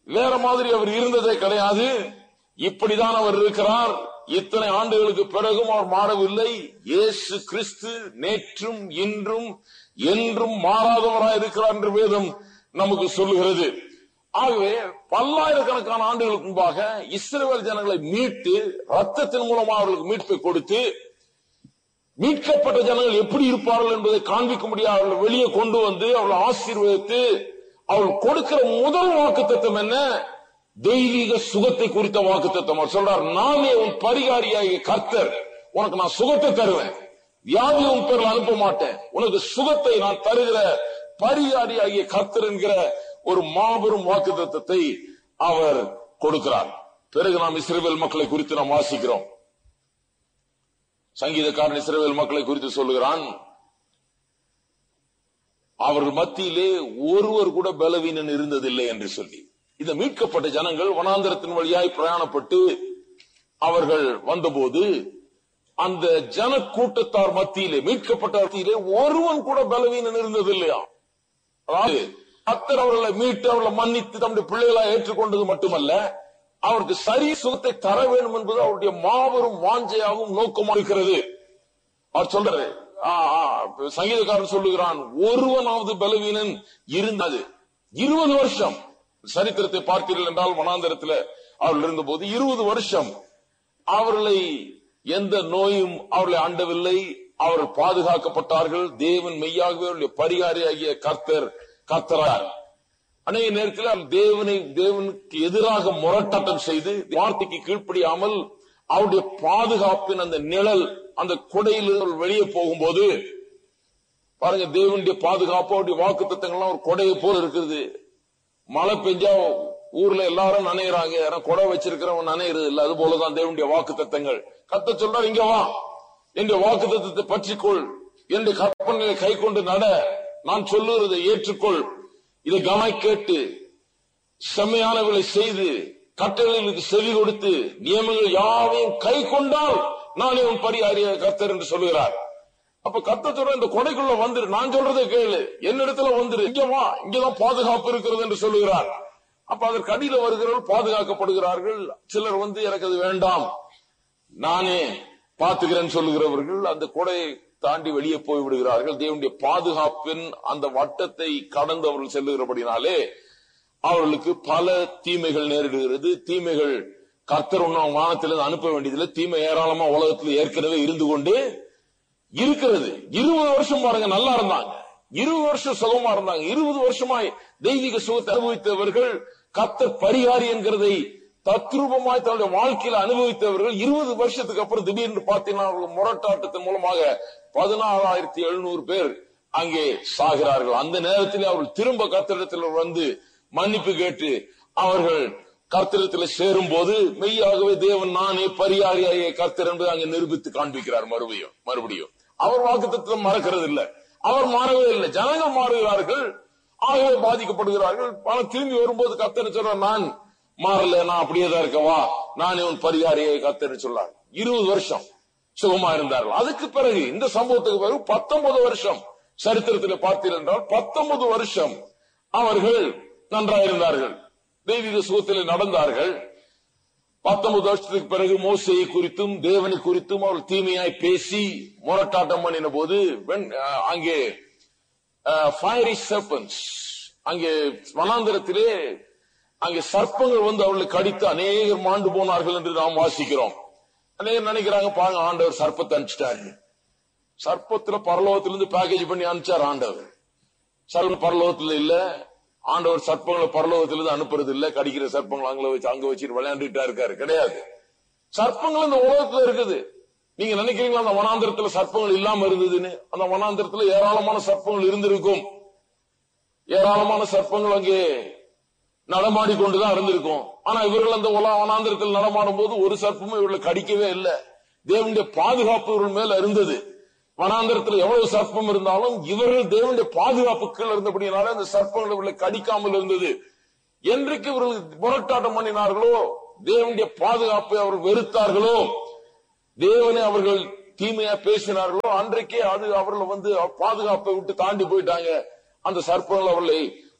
வேற மாதிரி அவர் இருந்ததே கிடையாது இப்படிதான் அவர் இருக்கிறார் இத்தனை ஆண்டுகளுக்கு பிறகும் அவர் மாறவில்லை இயேசு கிறிஸ்து நேற்றும் இன்றும் என்றும் மாறாதவராய் இருக்கிறார் என்று வேதம் நமக்கு சொல்லுகிறது ஆகவே பல்லாயிரக்கணக்கான ஆண்டுகளுக்கு முன்பாக இஸ்ரேல் ஜனங்களை மீட்டு ரத்தத்தின் மூலமாக அவர்களுக்கு மீட்பை கொடுத்து மீட்கப்பட்ட ஜனங்கள் எப்படி இருப்பார்கள் என்பதை காண்பிக்க முடியாது அவர்களை வெளியே கொண்டு வந்து அவர்களை ஆசீர்வதித்து அவர்கள் கொடுக்கிற முதல் வாக்கு தத்துவம் என்ன தெய்வீக சுகத்தை குறித்த வாக்கு தத்துவம் அவர் சொல்றார் நானே உன் பரிகாரியாகிய கர்த்தர் உனக்கு நான் சுகத்தை தருவேன் வியாதி உன் பேரில் அனுப்ப மாட்டேன் உனக்கு சுகத்தை நான் தருகிற பரிகாரியாகிய கர்த்தர் என்கிற ஒரு மாபெரும் வாக்கு தத்துவத்தை அவர் கொடுக்கிறார் பிறகு நாம் இஸ்ரேல் மக்களை குறித்து நாம் வாசிக்கிறோம் சங்கீதக்காரன் இஸ்ரேல் மக்களை குறித்து சொல்லுகிறான் அவர்கள் மத்தியிலே ஒருவர் கூட பலவீனன் இருந்ததில்லை என்று சொல்லி இந்த மீட்கப்பட்ட ஜனங்கள் வனாந்தரத்தின் வழியாய் பிரயாணப்பட்டு அவர்கள் வந்தபோது அந்த ஜன கூட்டத்தார் மத்தியிலே மீட்கப்பட்ட மத்தியிலே ஒருவன் கூட பலவீனன் இருந்ததில்லையா அதாவது கத்தர் அவர்களை மீட்டு அவர்களை மன்னித்து தம்முடைய பிள்ளைகளா ஏற்றுக்கொண்டது மட்டுமல்ல அவருக்கு சரி சுகத்தை தர வேண்டும் என்பது அவருடைய மாபெரும் வாஞ்சையாகவும் நோக்கமாக இருக்கிறது அவர் சொல்றாரு ஆ, ஆ, சங்கீதக்காரன் சொல்லுகிறான் ஒருவனாவது பலவீனன் இருந்தது இருபது வருஷம் சரித்திரத்தை பார்த்தீர்கள் என்றால் வனாந்தரத்தில் அவர்கள் இருந்தபோது இருபது வருஷம் அவர்களை எந்த நோயும் அவர்களை ஆண்டவில்லை அவர்கள் பாதுகாக்கப்பட்டார்கள் தேவன் மெய்யாகவே அவருடைய பரிகாரியாகிய கர்த்தர் கர்த்தரார் அநேக நேரத்தில் அவர் தேவனை தேவனுக்கு எதிராக முரட்டாட்டம் செய்து வார்த்தைக்கு கீழ்ப்படியாமல் அவருடைய பாதுகாப்பின் அந்த நிழல் அந்த கொடையில் அவர்கள் வெளியே போகும்போது பாருங்க தேவனுடைய பாதுகாப்பு அவருடைய வாக்கு தத்தங்கள்லாம் ஒரு கொடையை போல இருக்குது மழை பெஞ்சா ஊர்ல எல்லாரும் நனைகிறாங்க யாரும் கொடை வச்சிருக்கிறவன் நனைகிறது இல்ல அது போலதான் தேவனுடைய வாக்கு தத்தங்கள் கத்த சொல்றார் இங்க வா என்னுடைய வாக்கு தத்தத்தை பற்றிக்கொள் என்னுடைய கற்பனைகளை கை கொண்டு நட நான் சொல்லுறதை ஏற்றுக்கொள் இதை கவனை கேட்டு செம்மையானவர்களை செய்து கட்டளைகளுக்கு செவி கொடுத்து நியமங்கள் யாவையும் கை கொண்டால் நானே உன் பரிகாரிய கர்த்தர் என்று சொல்லுகிறார் அப்ப கத்த சொல்ற இந்த கொடைக்குள்ள வந்துரு நான் சொல்றதை கேளு என்னிடத்துல வந்துரு இங்க வா இங்கதான் பாதுகாப்பு இருக்கிறது என்று சொல்லுகிறார் அப்ப அதற்கு அடியில வருகிறவர்கள் பாதுகாக்கப்படுகிறார்கள் சிலர் வந்து எனக்கு அது வேண்டாம் நானே பாத்துக்கிறேன் சொல்லுகிறவர்கள் அந்த கொடையை தாண்டி வெளியே போய் விடுகிறார்கள் தேவனுடைய பாதுகாப்பின் அந்த வட்டத்தை கடந்து அவர்கள் செல்லுகிறபடினாலே அவர்களுக்கு பல தீமைகள் நேரிடுகிறது தீமைகள் கர்த்தர் ஒன்னும் வானத்திலிருந்து அனுப்ப வேண்டியதில்லை தீமை ஏராளமா உலகத்தில் ஏற்கனவே இருந்து கொண்டே இருக்கிறது இருபது வருஷம் பாருங்க நல்லா இருந்தாங்க இருபது வருஷம் சுகமா இருந்தாங்க இருபது வருஷமாய் தெய்வீக சுகத்தை அனுபவித்தவர்கள் கர்த்தர் பரிகாரி என்கிறதை தத்ரூபமாய் தன்னுடைய வாழ்க்கையில அனுபவித்தவர்கள் இருபது வருஷத்துக்கு அப்புறம் திடீர்னு பார்த்தீங்கன்னா அவர்கள் முரட்டாட்டத்தின் மூலமாக பதினாறாயிரத்தி எழுநூறு பேர் அங்கே சாகிறார்கள் அந்த நேரத்தில் அவர்கள் திரும்ப கர்த்தரிடத்தில் வந்து மன்னிப்பு கேட்டு அவர்கள் கர்த்தரிடத்தில் சேரும் போது மெய்யாகவே தேவன் நானே பரியாரியாகிய கர்த்தர் என்பதை அங்கே நிரூபித்து காண்பிக்கிறார் மறுபடியும் மறுபடியும் அவர் வாக்குத்தத்தம் மறக்கிறது இல்லை அவர் மாறவே இல்லை ஜனங்கள் மாறுகிறார்கள் ஆகவே பாதிக்கப்படுகிறார்கள் பணம் திரும்பி வரும்போது கர்த்தர் சொல்றார் நான் மாறல நான் அப்படியே தான் இருக்கவா நான் இவன் பரிகாரியை கர்த்தர் சொல்லார் இருபது வருஷம் சுகமா இருந்தார்கள் அதுக்கு பிறகு இந்த சம்பவத்துக்கு பிறகு பத்தொன்பது வருஷம் சரித்திரத்தில் பார்த்தீர்கள் என்றால் பத்தொன்பது வருஷம் அவர்கள் நன்றாயிருந்தார்கள் தெய்வீக சுகத்தில் நடந்தார்கள் பத்தொன்பது வருஷத்துக்கு பிறகு மோசையை குறித்தும் தேவனை குறித்தும் அவர்கள் தீமையாய் பேசி முரட்டாட்டம் பண்ணின போது வெண்- அஹ், அங்கே ஃபயரி சர்பன்ஸ் அங்கே வனாந்திரத்திலே அங்கே சர்ப்பங்கள் வந்து அவர்களை கடித்து அநேகர் மாண்டு போனார்கள் என்று நாம் வாசிக்கிறோம் அநேகர் நினைக்கிறாங்க பாருங்க ஆண்டவர் சர்ப்பத்தை அனுப்பிச்சிட்டாரு சர்ப்பத்துல பரலோகத்திலிருந்து பேக்கேஜ் பண்ணி அனுப்பிச்சார் ஆண்டவர் சர்வ பரலோகத்துல இல்ல ஆண்டவர் சர்ப்பங்களை பரலோகத்திலிருந்து அனுப்புறது இல்ல கடிக்கிற சர்ப்பங்களை அங்க வச்சு அங்க வச்சு விளையாண்டுட்டா இருக்காரு கிடையாது சர்ப்பங்கள் இந்த உலகத்துல இருக்குது நீங்க நினைக்கிறீங்களா அந்த வனாந்திரத்துல சர்ப்பங்கள் இல்லாம இருந்ததுன்னு அந்த வனாந்திரத்துல ஏராளமான சர்ப்பங்கள் இருந்திருக்கும் ஏராளமான சர்ப்பங்கள் அங்கே நடமாடி கொண்டுதான் இருந்திருக்கும் ஆனா இவர்கள் அந்த உலக வனாந்திரத்தில் நடமாடும் போது ஒரு சர்ப்பமும் இவர்களை கடிக்கவே இல்லை தேவனுடைய பாதுகாப்பு இவர்கள் மேல இருந்தது வனாந்திரத்தில் எவ்வளவு சர்ப்பம் இருந்தாலும் இவர்கள் தேவனுடைய பாதுகாப்பு கீழ் இருந்தபடினால அந்த சர்ப்பங்கள் இவர்களை கடிக்காமல் இருந்தது என்றைக்கு இவர்கள் முரட்டாட்டம் பண்ணினார்களோ தேவனுடைய பாதுகாப்பை அவர்கள் வெறுத்தார்களோ தேவனை அவர்கள் தீமையா பேசினார்களோ அன்றைக்கே அது அவர்கள் வந்து பாதுகாப்பை விட்டு தாண்டி போயிட்டாங்க அந்த சர்ப்பங்கள் அவர்களை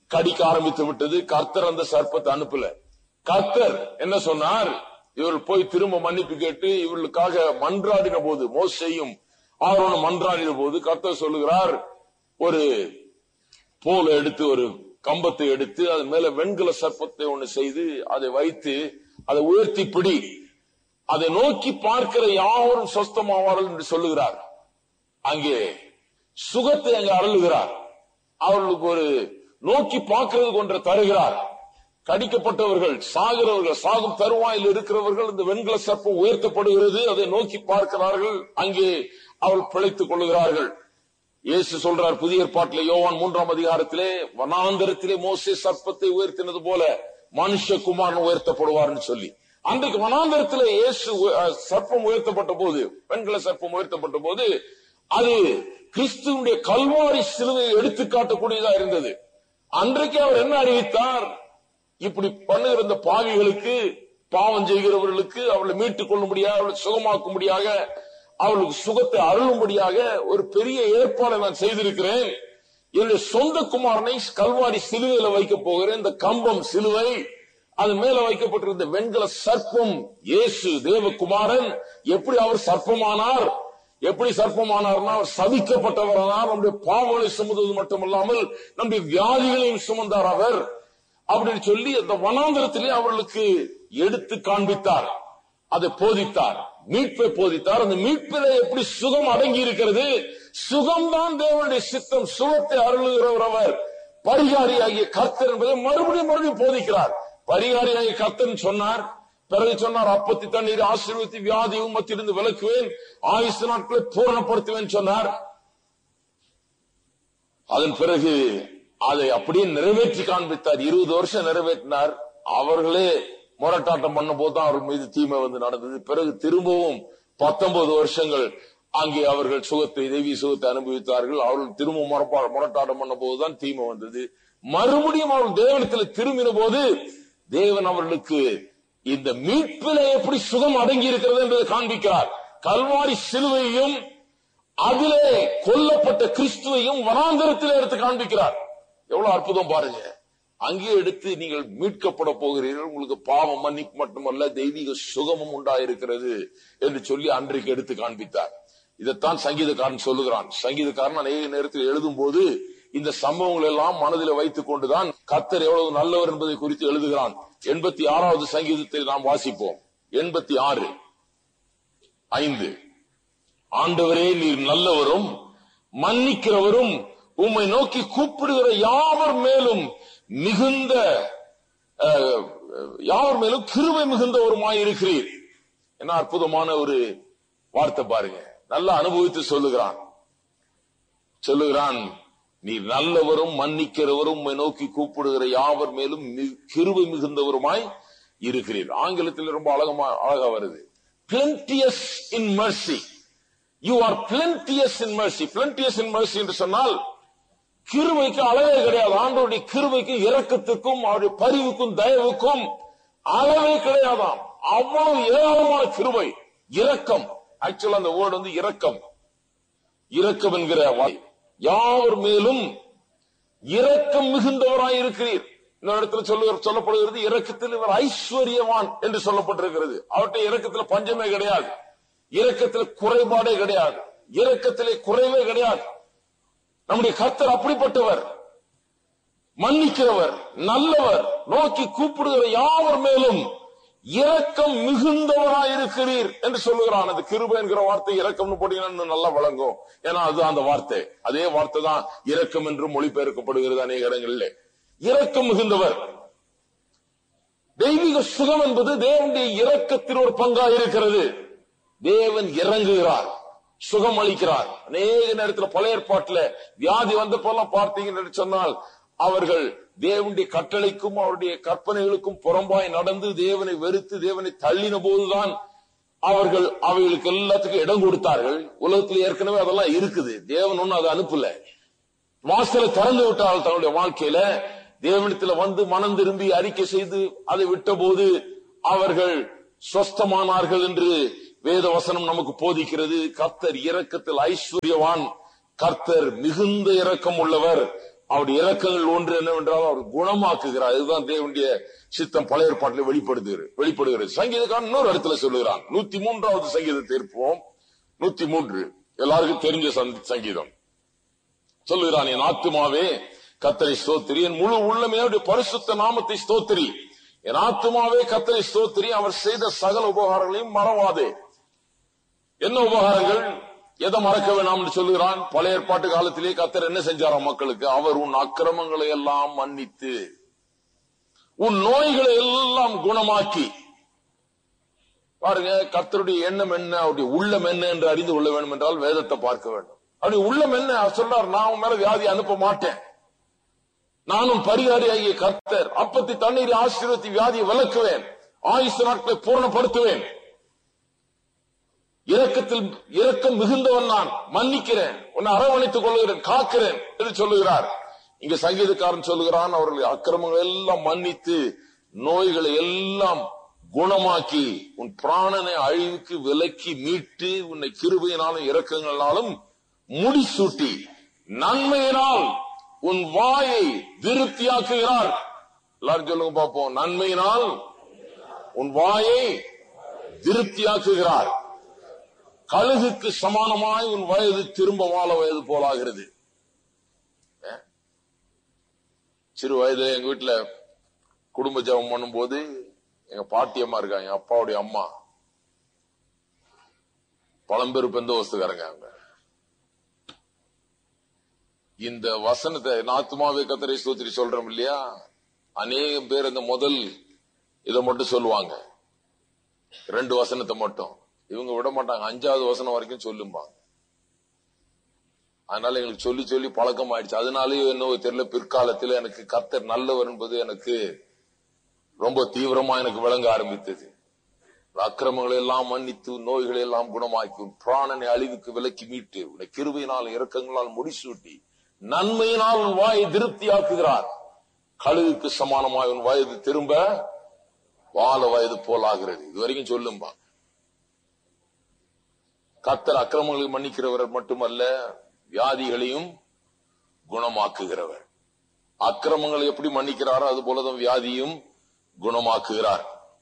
கடிக்க ஆரம்பித்து விட்டது கர்த்தர் அந்த சர்ப்பத்தை அனுப்பல கர்த்தர் என்ன சொன்னார் இவர்கள் போய் திரும்ப மன்னிப்பு கேட்டு இவர்களுக்காக மன்றாடின போது மோசையும் ஆரோனும் மன்றாடின போது கர்த்தர் சொல்லுகிறார் ஒரு போல எடுத்து ஒரு கம்பத்தை எடுத்து அது மேல வெண்கல சர்ப்பத்தை ஒண்ணு செய்து அதை வைத்து அதை உயர்த்தி பிடி அதை நோக்கி பார்க்கிற யாவரும் சொஸ்தமாவார்கள் என்று சொல்லுகிறார் அங்கே சுகத்தை அங்கே அருளுகிறார் அவர்களுக்கு ஒரு நோக்கி பார்க்கிறதுக்கு ஒன்றை தருகிறார் கடிக்கப்பட்டவர்கள் சாகிறவர்கள் சாகும் தருவாயில் இருக்கிறவர்கள் இந்த வெண்கல சர்ப்பம் உயர்த்தப்படுகிறது அதை நோக்கி பார்க்கிறார்கள் அங்கே அவள் பிழைத்துக் கொள்ளுகிறார்கள் இயேசு சொல்றார் புதிய ஏற்பாட்டிலே யோவான் மூன்றாம் அதிகாரத்திலே வனாந்தரத்திலே மோசே சர்ப்பத்தை உயர்த்தினது போல மனுஷகுமாரன் உயர்த்தப்படுவார்னு சொல்லி அன்றைக்கு வனாந்தரத்திலே இயேசு உ- அஹ், சர்ப்பம் உயர்த்தப்பட்ட போது பெண்கள சர்ப்பம் உயர்த்தப்பட்ட போது அது கிறிஸ்துவனுடைய கல்வாரி சிலுவையை எடுத்து காட்டக்கூடியதா இருந்தது அன்றைக்கு அவர் என்ன அறிவித்தார் இப்படி பண்ணுகிற இந்த பாவிகளுக்கு பாவம் செய்கிறவர்களுக்கு அவர்களை மீட்டுக் கொள்ளும்படியாக அவர்களை சுகமாக்கும்படியாக அவர்களுக்கு சுகத்தை அருளும்படியாக ஒரு பெரிய ஏற்பாடை நான் செய்திருக்கிறேன் என்னுடைய சொந்த குமாரனை கல்வாரி சிலுவையில வைக்க போகிறேன் இந்த கம்பம் சிலுவை அது மேல வைக்கப்பட்டிருந்த வெண்கல சர்ப்பம் இயேசு தேவகுமாரன் எப்படி அவர் சர்ப்பமானார் எப்படி சர்ப்பமானார்னா அவர் சபிக்கப்பட்டவரானார் நம்முடைய பாவங்களை சுமந்தது மட்டுமல்லாமல் நம்முடைய வியாதிகளையும் சுமந்தார் அவர் அப்படின்னு சொல்லி அந்த வனாந்தரத்திலே அவர்களுக்கு எடுத்து காண்பித்தார் அதை போதித்தார் மீட்பை போதித்தார் அந்த மீட்பிலே எப்படி சுகம் அடங்கி இருக்கிறது சுகம்தான் தேவனுடைய சித்தம் சுகத்தை அருளுகிறவர் அவர் பரிகாரியாகிய கர்த்தர் என்பதை மறுபடியும் மறுபடியும் போதிக்கிறார் பரிகாரியாகிய கர்த்தன் சொன்னார் பிறகு சொன்னார் அப்பத்தி தண்ணீர் ஆசீர்வதி வியாதி உம்மத்திலிருந்து விலக்குவேன் ஆயுசு நாட்களை பூரணப்படுத்துவேன் சொன்னார் அதன் பிறகு அதை அப்படியே நிறைவேற்றி காண்பித்தார் இருபது வருஷம் நிறைவேற்றினார் அவர்களே முரட்டாட்டம் பண்ண போதுதான் அவர்கள் மீது தீமை வந்து நடந்தது பிறகு திரும்பவும் பத்தொன்பது வருஷங்கள் அங்கே அவர்கள் சுகத்தை தெய்வீ சுகத்தை அனுபவித்தார்கள் அவர்கள் திரும்ப முறப்பா முரட்டாட்டம் பண்ண போதுதான் தீமை வந்தது மறுபடியும் அவர்கள் தேவனத்தில் திரும்பின போது தேவன் அவர்களுக்கு இந்த மீட்பில எப்படி சுகம் அடங்கி இருக்கிறது என்பதை காண்பிக்கிறார் கல்வாரி சிலுவையும் அதிலே கொல்லப்பட்ட கிறிஸ்துவையும் வனாந்தரத்தில் எடுத்து காண்பிக்கிறார் எவ்வளவு அற்புதம் பாருங்க அங்கே எடுத்து நீங்கள் மீட்கப்பட போகிறீர்கள் உங்களுக்கு பாவம் மன்னிப்பு மட்டுமல்ல தெய்வீக சுகமும் உண்டாயிருக்கிறது என்று சொல்லி அன்றைக்கு எடுத்து காண்பித்தார் இதைத்தான் சங்கீதக்காரன் சொல்லுகிறான் சங்கீதக்காரன் அநேக நேரத்தில் எழுதும் போது இந்த சம்பவங்கள் எல்லாம் மனதில் வைத்துக் கொண்டுதான் கர்த்தர் எவ்வளவு நல்லவர் என்பதை குறித்து எழுதுகிறான் எண்பத்தி ஆறாவது சங்கீதத்தில் நாம் வாசிப்போம் எண்பத்தி ஆறு ஐந்து ஆண்டவரே நீர் நல்லவரும் மன்னிக்கிறவரும் உம்மை நோக்கி கூப்பிடுகிற யாவர் மேலும் மிகுந்த அஹ், யாவர் மேலும் கிருபை மிகுந்தவருமாய் இருக்கிறீர் என்ன அற்புதமான ஒரு வார்த்தை பாருங்க நல்லா அனுபவித்து சொல்லுகிறான் சொல்லுகிறான் நீர் நல்லவரும் மன்னிக்கிறவரும் உம்மை நோக்கி கூப்பிடுகிற யாவர் மேலும் மி- கிருபை மிகுந்தவருமாய் இருக்கிறீர் ஆங்கிலத்தில் ரொம்ப அழகமா அழகா வருது plenteous in mercy you are plenteous in mercy plenteous in mercy என்று சொன்னால் கிருபைக்கு அளவே கிடையாது ஆண்டவருடைய கிருபைக்கும் இரக்கத்துக்கும் அவருடைய பரிவுக்கும் தயவுக்கும் அளவே கிடையாதாம் அவ்வளவு ஏராளமான கிருபை இரக்கம் ஆக்சுவலா அந்த வேர்டு வந்து இரக்கம் இரக்கம் என்கிற வாய் யாவர் மேலும் இரக்கம் மிகுந்தவராய் இருக்கிறீர் இந்த இடத்துல சொல்லுகிற சொல்லப்படுகிறது இரக்கத்தில் இவர் ஐஸ்வர்யவான் என்று சொல்லப்பட்டிருக்கிறது அவர்கிட்ட இரக்கத்துல பஞ்சமே கிடையாது இரக்கத்தில் குறைபாடே கிடையாது இரக்கத்திலே குறைவே கிடையாது நம்முடைய கர்த்தர் அப்படிப்பட்டவர் மன்னிக்கிறவர் நல்லவர் நோக்கி கூப்பிடுகிற யாவர் மேலும் இரக்கம் மிகுந்தவராய் இருக்கிறீர் என்று சொல்லுகிறான் அது கிருபை என்கிற வார்த்தை இரக்கம்னு போட்டீங்கன்னா இன்னும் நல்லா வழங்கும் ஏன்னா அது அந்த வார்த்தை அதே வார்த்தை தான் இரக்கம் என்று மொழிபெயர்க்கப்படுகிறது அநேக இடங்களிலே இரக்கம் மிகுந்தவர் தெய்வீக சுகம் என்பது தேவனுடைய இரக்கத்தின் ஒரு பங்கா இருக்கிறது தேவன் இறங்குகிறார் சுகம் அளிக்கிறார் அநேக நேரத்தில் பழைய ஏற்பாட்டுல வியாதி வந்தப்பெல்லாம் பார்த்தீங்கன்னு சொன்னால் அவர்கள் தேவனுடைய கட்டளைக்கும் அவருடைய கற்பனைகளுக்கும் புறம்பாய் நடந்து தேவனை வெறுத்து தேவனை தள்ளின போதுதான் அவர்கள் அவைகளுக்கு எல்லாத்துக்கும் இடம் கொடுத்தார்கள் உலகத்தில் ஏற்கனவே அதெல்லாம் இருக்குது தேவன் ஒன்னும் அதை அனுப்பல வாசலை திறந்து விட்டார்கள் தன்னுடைய வாழ்க்கையில தேவனிடத்துல வந்து மனம் திரும்பி அறிக்கை செய்து அதை விட்டபோது அவர்கள் சொஸ்தமானார்கள் என்று வேத வசனம் நமக்கு போதிக்கிறது கர்த்தர் இரக்கத்தில் ஐஸ்வர்யவான் கர்த்தர் மிகுந்த இரக்கம் உள்ளவர் அவருடைய இறக்கங்கள் ஒன்று என்னவென்றால் அவர் குணமாக்குகிறார் இதுதான் தேவனுடைய சித்தம் பழைய ஏற்பாட்டில் வெளிப்படுத்துகிறது வெளிப்படுகிறது சங்கீதக்காரன் இன்னொரு இடத்துல சொல்லுகிறான் நூத்தி மூன்றாவது சங்கீதத்தை இருப்போம் நூத்தி மூன்று எல்லாருக்கும் தெரிஞ்ச சந்த- சங்கீதம் சொல்லுகிறான் என் ஆத்துமாவே கத்தரை ஸ்தோத்திரி என் முழு உள்ளமே அவருடைய பரிசுத்த நாமத்தை ஸ்தோத்திரி என் ஆத்துமாவே கத்தரை ஸ்தோத்திரி அவர் செய்த சகல உபகாரங்களையும் மறவாதே என்ன உபகாரங்கள் எதை மறக்க வேணாம் என்று சொல்லுகிறான் பழைய ஏற்பாட்டு காலத்திலே கத்தர் என்ன செஞ்சாராம் மக்களுக்கு அவர் உன் அக்கிரமங்களை எல்லாம் மன்னித்து உன் நோய்களை எல்லாம் குணமாக்கி பாருங்க கர்த்தருடைய எண்ணம் என்ன அவருடைய உள்ளம் என்ன என்று அறிந்து கொள்ள வேண்டும் என்றால் வேதத்தை பார்க்க வேண்டும் அவருடைய உள்ளம் என்ன அவர் சொல்றார் நான் உன் மேல வியாதி அனுப்ப மாட்டேன் நானும் பரிகாரியாகிய கர்த்தர் அப்பத்தி தண்ணீர் ஆசீர்வத்தி வியாதியை விலக்குவேன் ஆயுசு நாட்களை பூரணப்படுத்துவேன் இரக்கத்தில் இரக்கம் மிகுந்தவன் நான் மன்னிக்கிறேன் உன்னை அரவணைத்துக் கொள்கிறேன் காக்கிறேன் என்று சொல்லுகிறார் இங்க சங்கீதக்காரன் சொல்லுகிறான் அவர்கள் அக்கிரமங்கள் எல்லாம் மன்னித்து நோய்களை எல்லாம் குணமாக்கி உன் பிராணனை அழிவுக்கு விலக்கி மீட்டு உன்னை கிருபையினாலும் இரக்கங்களாலும் முடிசூட்டி நன்மையினால் உன் வாயை திருப்தியாக்குகிறார் எல்லாரும் சொல்லுங்க பார்ப்போம் நன்மையினால் உன் வாயை திருப்தியாக்குகிறார் கழுகுக்கு சமானமாய் உன் வயது திரும்ப வாழ வயது போலாகிறது அஹ்? சிறு வயதுல எங்க வீட்டுல குடும்ப ஜெபம் பண்ணும்போது எங்க பாட்டி அம்மா இருக்காங்க என் அப்பாவுடைய அம்மா பழம்பெரு பெந்த வஸ்துக்காரங்க அவங்க இந்த வசனத்தை நாத்துமாவே கத்தரை ஸ்தோத்திரி சொல்றோம் இல்லையா அநேகம் பேர் இந்த முதல் இதை மட்டும் சொல்லுவாங்க ரெண்டு வசனத்தை மட்டும் இவங்க விட மாட்டாங்க அஞ்சாவது வசனம் வரைக்கும் சொல்லும்பாங்க அதனால எங்களுக்கு சொல்லி சொல்லி பழக்கம் ஆயிடுச்சு அதனாலயே என்ன தெரியல பிற்காலத்தில் எனக்கு கர்த்தர் நல்லவர் என்பது எனக்கு ரொம்ப தீவிரமா எனக்கு விளங்க ஆரம்பித்தது அக்கிரமங்களை எல்லாம் மன்னித்து நோய்களை எல்லாம் குணமாக்கி உன் பிராணனை அழிவுக்கு விலக்கி மீட்டு உன்னை கிருபையினால் இரக்கங்களால் முடிசூட்டி நன்மையினால் உன் வாயை திருப்தியாக்குகிறார் கழுகுக்கு சமானமாய் உன் வயது திரும்ப வாழ வயது போலாகிறது இது வரைக்கும் சொல்லும்பா கத்தர் அக்கிரமங்களை மன்னிக்கிறவர் மட்டுமல்ல வியாதிகளையும் குணமாக்குகிறவர் அக்கிரமங்களை எப்படி மன்னிக்கிறாரோ அது போலதான் வியாதியும் குணமாக்குகிறார்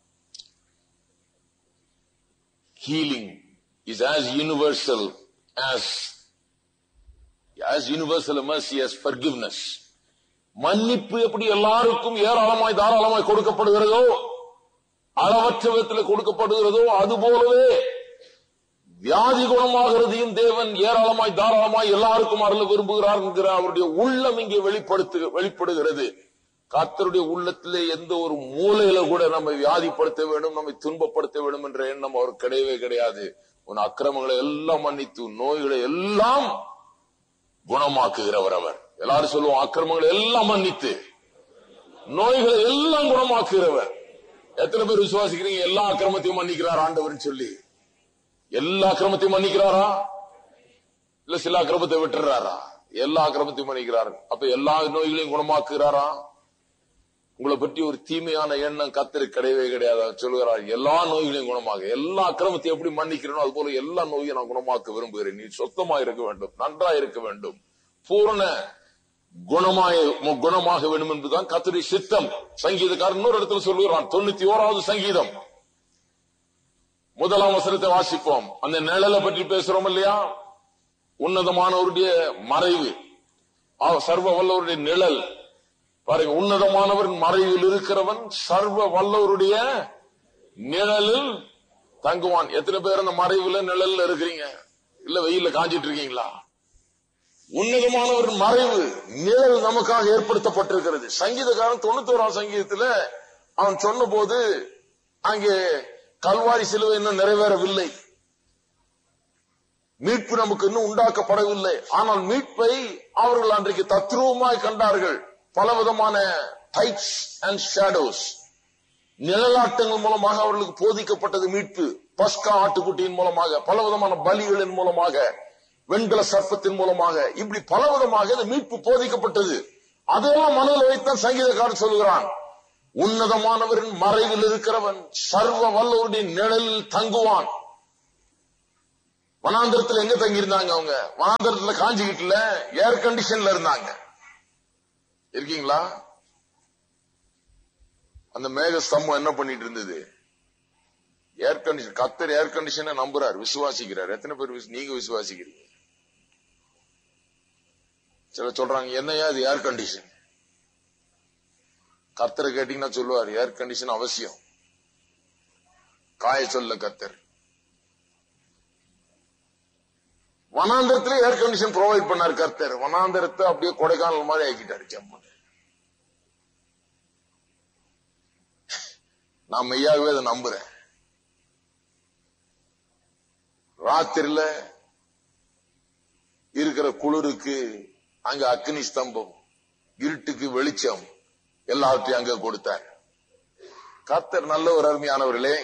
healing is as universal as as universal a mercy as forgiveness மன்னிப்பு எப்படி எல்லாருக்கும் ஏராளமாய் தாராளமாய் கொடுக்கப்படுகிறதோ அளவற்ற விதத்தில் கொடுக்கப்படுகிறதோ அது போலவே வியாதி குணமாகிறதையும் தேவன் ஏராளமாய் தாராளமாய் எல்லாருக்கும் அருள விரும்புகிறார் என்கிற அவருடைய உள்ளம் இங்கே வெளிப்படுத்து வெளிப்படுகிறது கர்த்தருடைய உள்ளத்திலே எந்த ஒரு மூலையில கூட நம்மை வியாதிப்படுத்த வேண்டும் நம்மை துன்பப்படுத்த வேண்டும் என்ற எண்ணம் அவர் கிடையவே கிடையாது உன் அக்கிரமங்களை எல்லாம் மன்னித்து உன் நோய்களை எல்லாம் குணமாக்குகிறவர் அவர் எல்லாரும் சொல்லுவோம் அக்கிரமங்களை எல்லாம் மன்னித்து நோய்களை எல்லாம் குணமாக்குகிறவர் எத்தனை பேர் விசுவாசிக்கிறீங்க எல்லா அக்கிரமத்தையும் மன்னிக்கிறார் ஆண்டவர்னு சொல்லி எல்லா அக்கிரமத்தையும் மன்னிக்கிறாரா இல்ல சில அக்கிரமத்தை விட்டுறாரா எல்லா அக்கிரமத்தையும் மன்னிக்கிறார் அப்ப எல்லா நோய்களையும் குணமாக்குகிறாரா உங்களை பற்றி ஒரு தீமையான எண்ணம் கத்தரு கிடையவே கிடையாது அவர் சொல்லுகிறார் எல்லா நோய்களையும் குணமாக எல்லா அக்கிரமத்தையும் எப்படி மன்னிக்கிறனோ அது போல எல்லா நோயையும் நான் குணமாக்க விரும்புகிறேன் நீ சொத்தமா இருக்க வேண்டும் நன்றா இருக்க வேண்டும் பூரண குணமாய குணமாக வேண்டும் என்பதுதான் கத்தருடைய சித்தம் சங்கீதக்காரன் இன்னொரு இடத்துல சொல்லுகிறான் தொண்ணூத்தி ஓராவது சங்கீதம் முதலாம் வசனத்தை வாசிப்போம் அந்த நிழலை பற்றி பேசுறோம் இல்லையா உன்னதமானவருடைய மறைவு ஆ, சர்வ வல்லவருடைய நிழல் பாருங்க உன்னதமானவரின் மறைவில் இருக்கிறவன் சர்வ வல்லவருடைய நிழலில் தங்குவான் எத்தனை பேர் அந்த மறைவுல நிழல்ல இருக்கிறீங்க இல்ல வெயில்ல காஞ்சிட்டு இருக்கீங்களா உன்னதமானவரின் மறைவு நிழல் நமக்காக ஏற்படுத்தப்பட்டிருக்கிறது சங்கீதக்காரன் தொண்ணூத்தோராம் சங்கீதத்துல அவன் சொன்ன போது அங்கே கல்வாரி சிலுவை இன்னும் நிறைவேறவில்லை மீட்பு நமக்கு இன்னும் உண்டாக்கப்படவில்லை ஆனால் மீட்பை அவர்கள் அன்றைக்கு தத்ரூபமாய் கண்டார்கள் பலவிதமான டைப்ஸ் அண்ட் ஷேடோஸ் நிழலாட்டங்கள் மூலமாக அவர்களுக்கு போதிக்கப்பட்டது மீட்பு பஸ்கா ஆட்டுக்குட்டியின் மூலமாக பலவிதமான பலிகளின் மூலமாக வெண்கல சர்ப்பத்தின் மூலமாக இப்படி பலவிதமாக இந்த மீட்பு போதிக்கப்பட்டது அதெல்லாம் மனதில் வைத்தான் சங்கீதக்காரன் சொல்கிறான் உன்னதமானவரின் மறைவில் இருக்கிறவன் சர்வ வல்லவருடைய நிழலில் தங்குவான் வனாந்திரத்துல எங்க தங்கி இருந்தாங்க அவங்க வனாந்திரத்துல காஞ்சிக்கிட்டுல ஏர் கண்டிஷன்ல இருந்தாங்க இருக்கீங்களா அந்த மேக ஸ்தம்பம் என்ன பண்ணிட்டு இருந்தது ஏர் கண்டிஷன் கத்தர் ஏர் கண்டிஷனை நம்புறார் விசுவாசிக்கிறார் எத்தனை பேர் விசு- நீங்க விசுவாசிக்கிறீங்க சில சொல்றாங்க என்னையா இது ஏர் கண்டிஷன் கர்த்தரை கேட்டீங்கன்னா சொல்லுவார் ஏர் கண்டிஷன் அவசியம் காய சொல்ல கர்த்தர் வனாந்தரத்துல ஏர் கண்டிஷன் ப்ரொவைட் பண்ணார் கர்த்தர் வனாந்தரத்தை அப்படியே கொடைக்கானல் மாதிரி ஆக்கிட்டாரு ஜம்மு நான் மெய்யாகவே அதை நம்புறேன் ராத்திரில இருக்கிற குளிருக்கு அங்க அக்னி ஸ்தம்பம் இருட்டுக்கு வெளிச்சம் எல்லாவற்றையும் அங்க கொடுத்தார் கர்த்தர் நல்ல ஒரு அருமையானவர்களே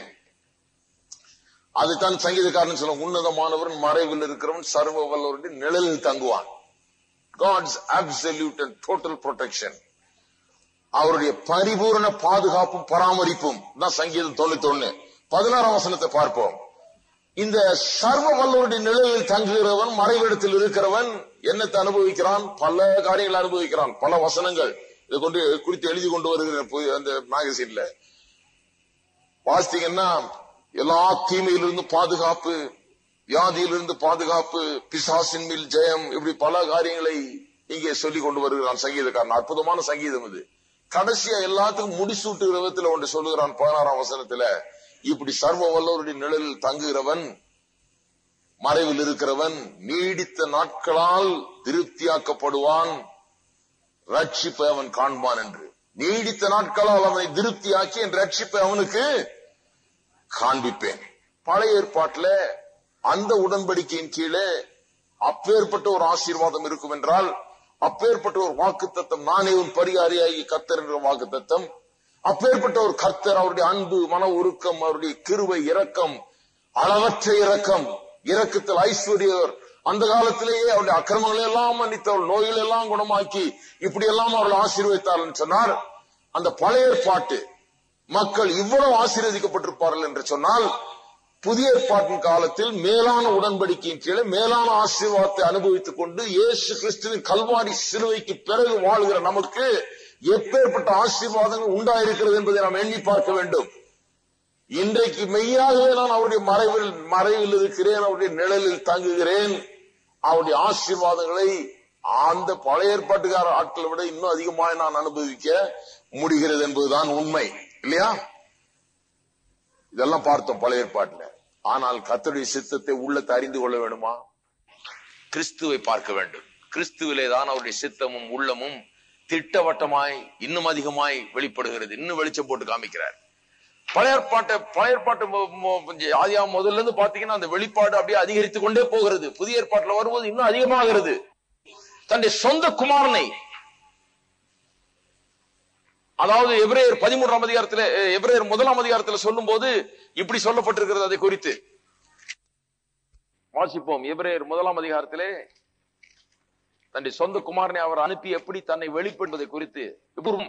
அதுதான் சங்கீதக்காரன் சொல்ல உன்னதமானவன் மறைவில் இருக்கிறவன் சர்வ வல்லவருடைய நிழலில் தங்குவான் God's absolute and total protection அவருடைய பரிபூரண பாதுகாப்பும் பராமரிப்பும் தான் சங்கீதம் தொண்ணூத்தி ஒண்ணு பதினாறாம் வசனத்தை பார்ப்போம் இந்த சர்வ வல்லவருடைய நிழலில் தங்குகிறவன் மறைவிடத்தில் இருக்கிறவன் என்னத்தை அனுபவிக்கிறான் பல காரியங்களை அனுபவிக்கிறான் பல வசனங்கள் இதை கொண்டு குறித்து எழுதி கொண்டு வருகிற புதிய- அந்த மேகசின்ல வாசித்தீங்கன்னா எல்லா தீமையிலிருந்து பாதுகாப்பு வியாதியிலிருந்து பாதுகாப்பு பிசாசின் மேல் ஜெயம் இப்படி பல காரியங்களை இங்கே சொல்லி கொண்டு வருகிறான் சங்கீதக்காரன் அற்புதமான சங்கீதம் இது கடைசியா எல்லாத்துக்கும் முடிசூட்டுகிற விதத்துல ஒன்று சொல்லுகிறான் பதினாறாம் வசனத்துல இப்படி சர்வ வல்லவருடைய நிழலில் தங்குகிறவன் மறைவில் இருக்கிறவன் நீடித்த நாட்களால் திருப்தியாக்கப்படுவான் ரட்சிப்பை அவன் காண்பான் என்று நீடித்த நாட்களால் அவனை திருப்தியாக்கி என் ரட்சிப்பை அவனுக்கு காண்பிப்பேன் பழைய ஏற்பாட்டுல அந்த உடன்படிக்கையின் கீழே அப்பேற்பட்ட ஒரு ஆசீர்வாதம் இருக்கும் என்றால் அப்பேற்பட்ட ஒரு வாக்கு தத்தம் நானே உன் பரிகாரியாகி கர்த்தர் என்ற வாக்கு தத்தம் அப்பேற்பட்ட ஒரு கர்த்தர் அவருடைய அன்பு மன உருக்கம் அவருடைய கிருவை இரக்கம் அளவற்ற இரக்கம் இரக்கத்தில் ஐஸ்வர்யர் அந்த காலத்திலேயே அவருடைய அக்கிரமங்களை எல்லாம் மன்னித்தவர் நோய்கள் எல்லாம் குணமாக்கி இப்படி எல்லாம் அவர்கள் ஆசீர்வதித்தார்கள் சொன்னார் அந்த பழைய ஏற்பாட்டு மக்கள் இவ்வளவு ஆசீர்வதிக்கப்பட்டிருப்பார்கள் என்று சொன்னால் புதிய ஏற்பாட்டின் காலத்தில் மேலான உடன்படிக்கையின் கீழே மேலான ஆசீர்வாதத்தை அனுபவித்துக் கொண்டு இயேசு கிறிஸ்துவின் கல்வாரி சிலுவைக்கு பிறகு வாழ்கிற நமக்கு எப்பேற்பட்ட ஆசீர்வாதங்கள் உண்டாயிருக்கிறது என்பதை நாம் எண்ணி பார்க்க வேண்டும் இன்றைக்கு மெய்யாகவே நான் அவருடைய மறைவில் மறைவில் இருக்கிறேன் அவருடைய நிழலில் தங்குகிறேன் அவருடைய ஆசீர்வாதங்களை அந்த பழைய ஏற்பாட்டுக்கார ஆட்களை விட இன்னும் அதிகமாக நான் அனுபவிக்க முடிகிறது என்பதுதான் உண்மை இல்லையா இதெல்லாம் பார்த்தோம் பழைய ஏற்பாட்டுல ஆனால் கர்த்தருடைய சித்தத்தை உள்ளத்தை அறிந்து கொள்ள வேண்டுமா கிறிஸ்துவை பார்க்க வேண்டும் கிறிஸ்துவிலே தான் அவருடைய சித்தமும் உள்ளமும் திட்டவட்டமாய் இன்னும் அதிகமாய் வெளிப்படுகிறது இன்னும் வெளிச்சம் போட்டு காமிக்கிறார் பழைய ஏற்பாட்டை பழைய ஏற்பாட்டு மொ- மொ- ஆதியா முதல்ல இருந்து பாத்தீங்கன்னா அந்த வெளிப்பாடு அப்படியே அதிகரித்துக் கொண்டே போகிறது புதிய ஏற்பாட்டுல வரும்போது இன்னும் அதிகமாகிறது தன்னுடைய சொந்த குமாரனை அதாவது எபிரேயர் பதிமூன்றாம் அதிகாரத்துல அஹ், எபிரேயர் முதலாம் அதிகாரத்துல சொல்லும்போது இப்படி சொல்லப்பட்டிருக்கிறது அதை குறித்து வாசிப்போம் எபிரேயர் முதலாம் அதிகாரத்திலே தன்னுடைய சொந்த குமாரனை அவர் அனுப்பி எப்படி தன்னை வெளிப்படுவதை குறித்து இப்பவும்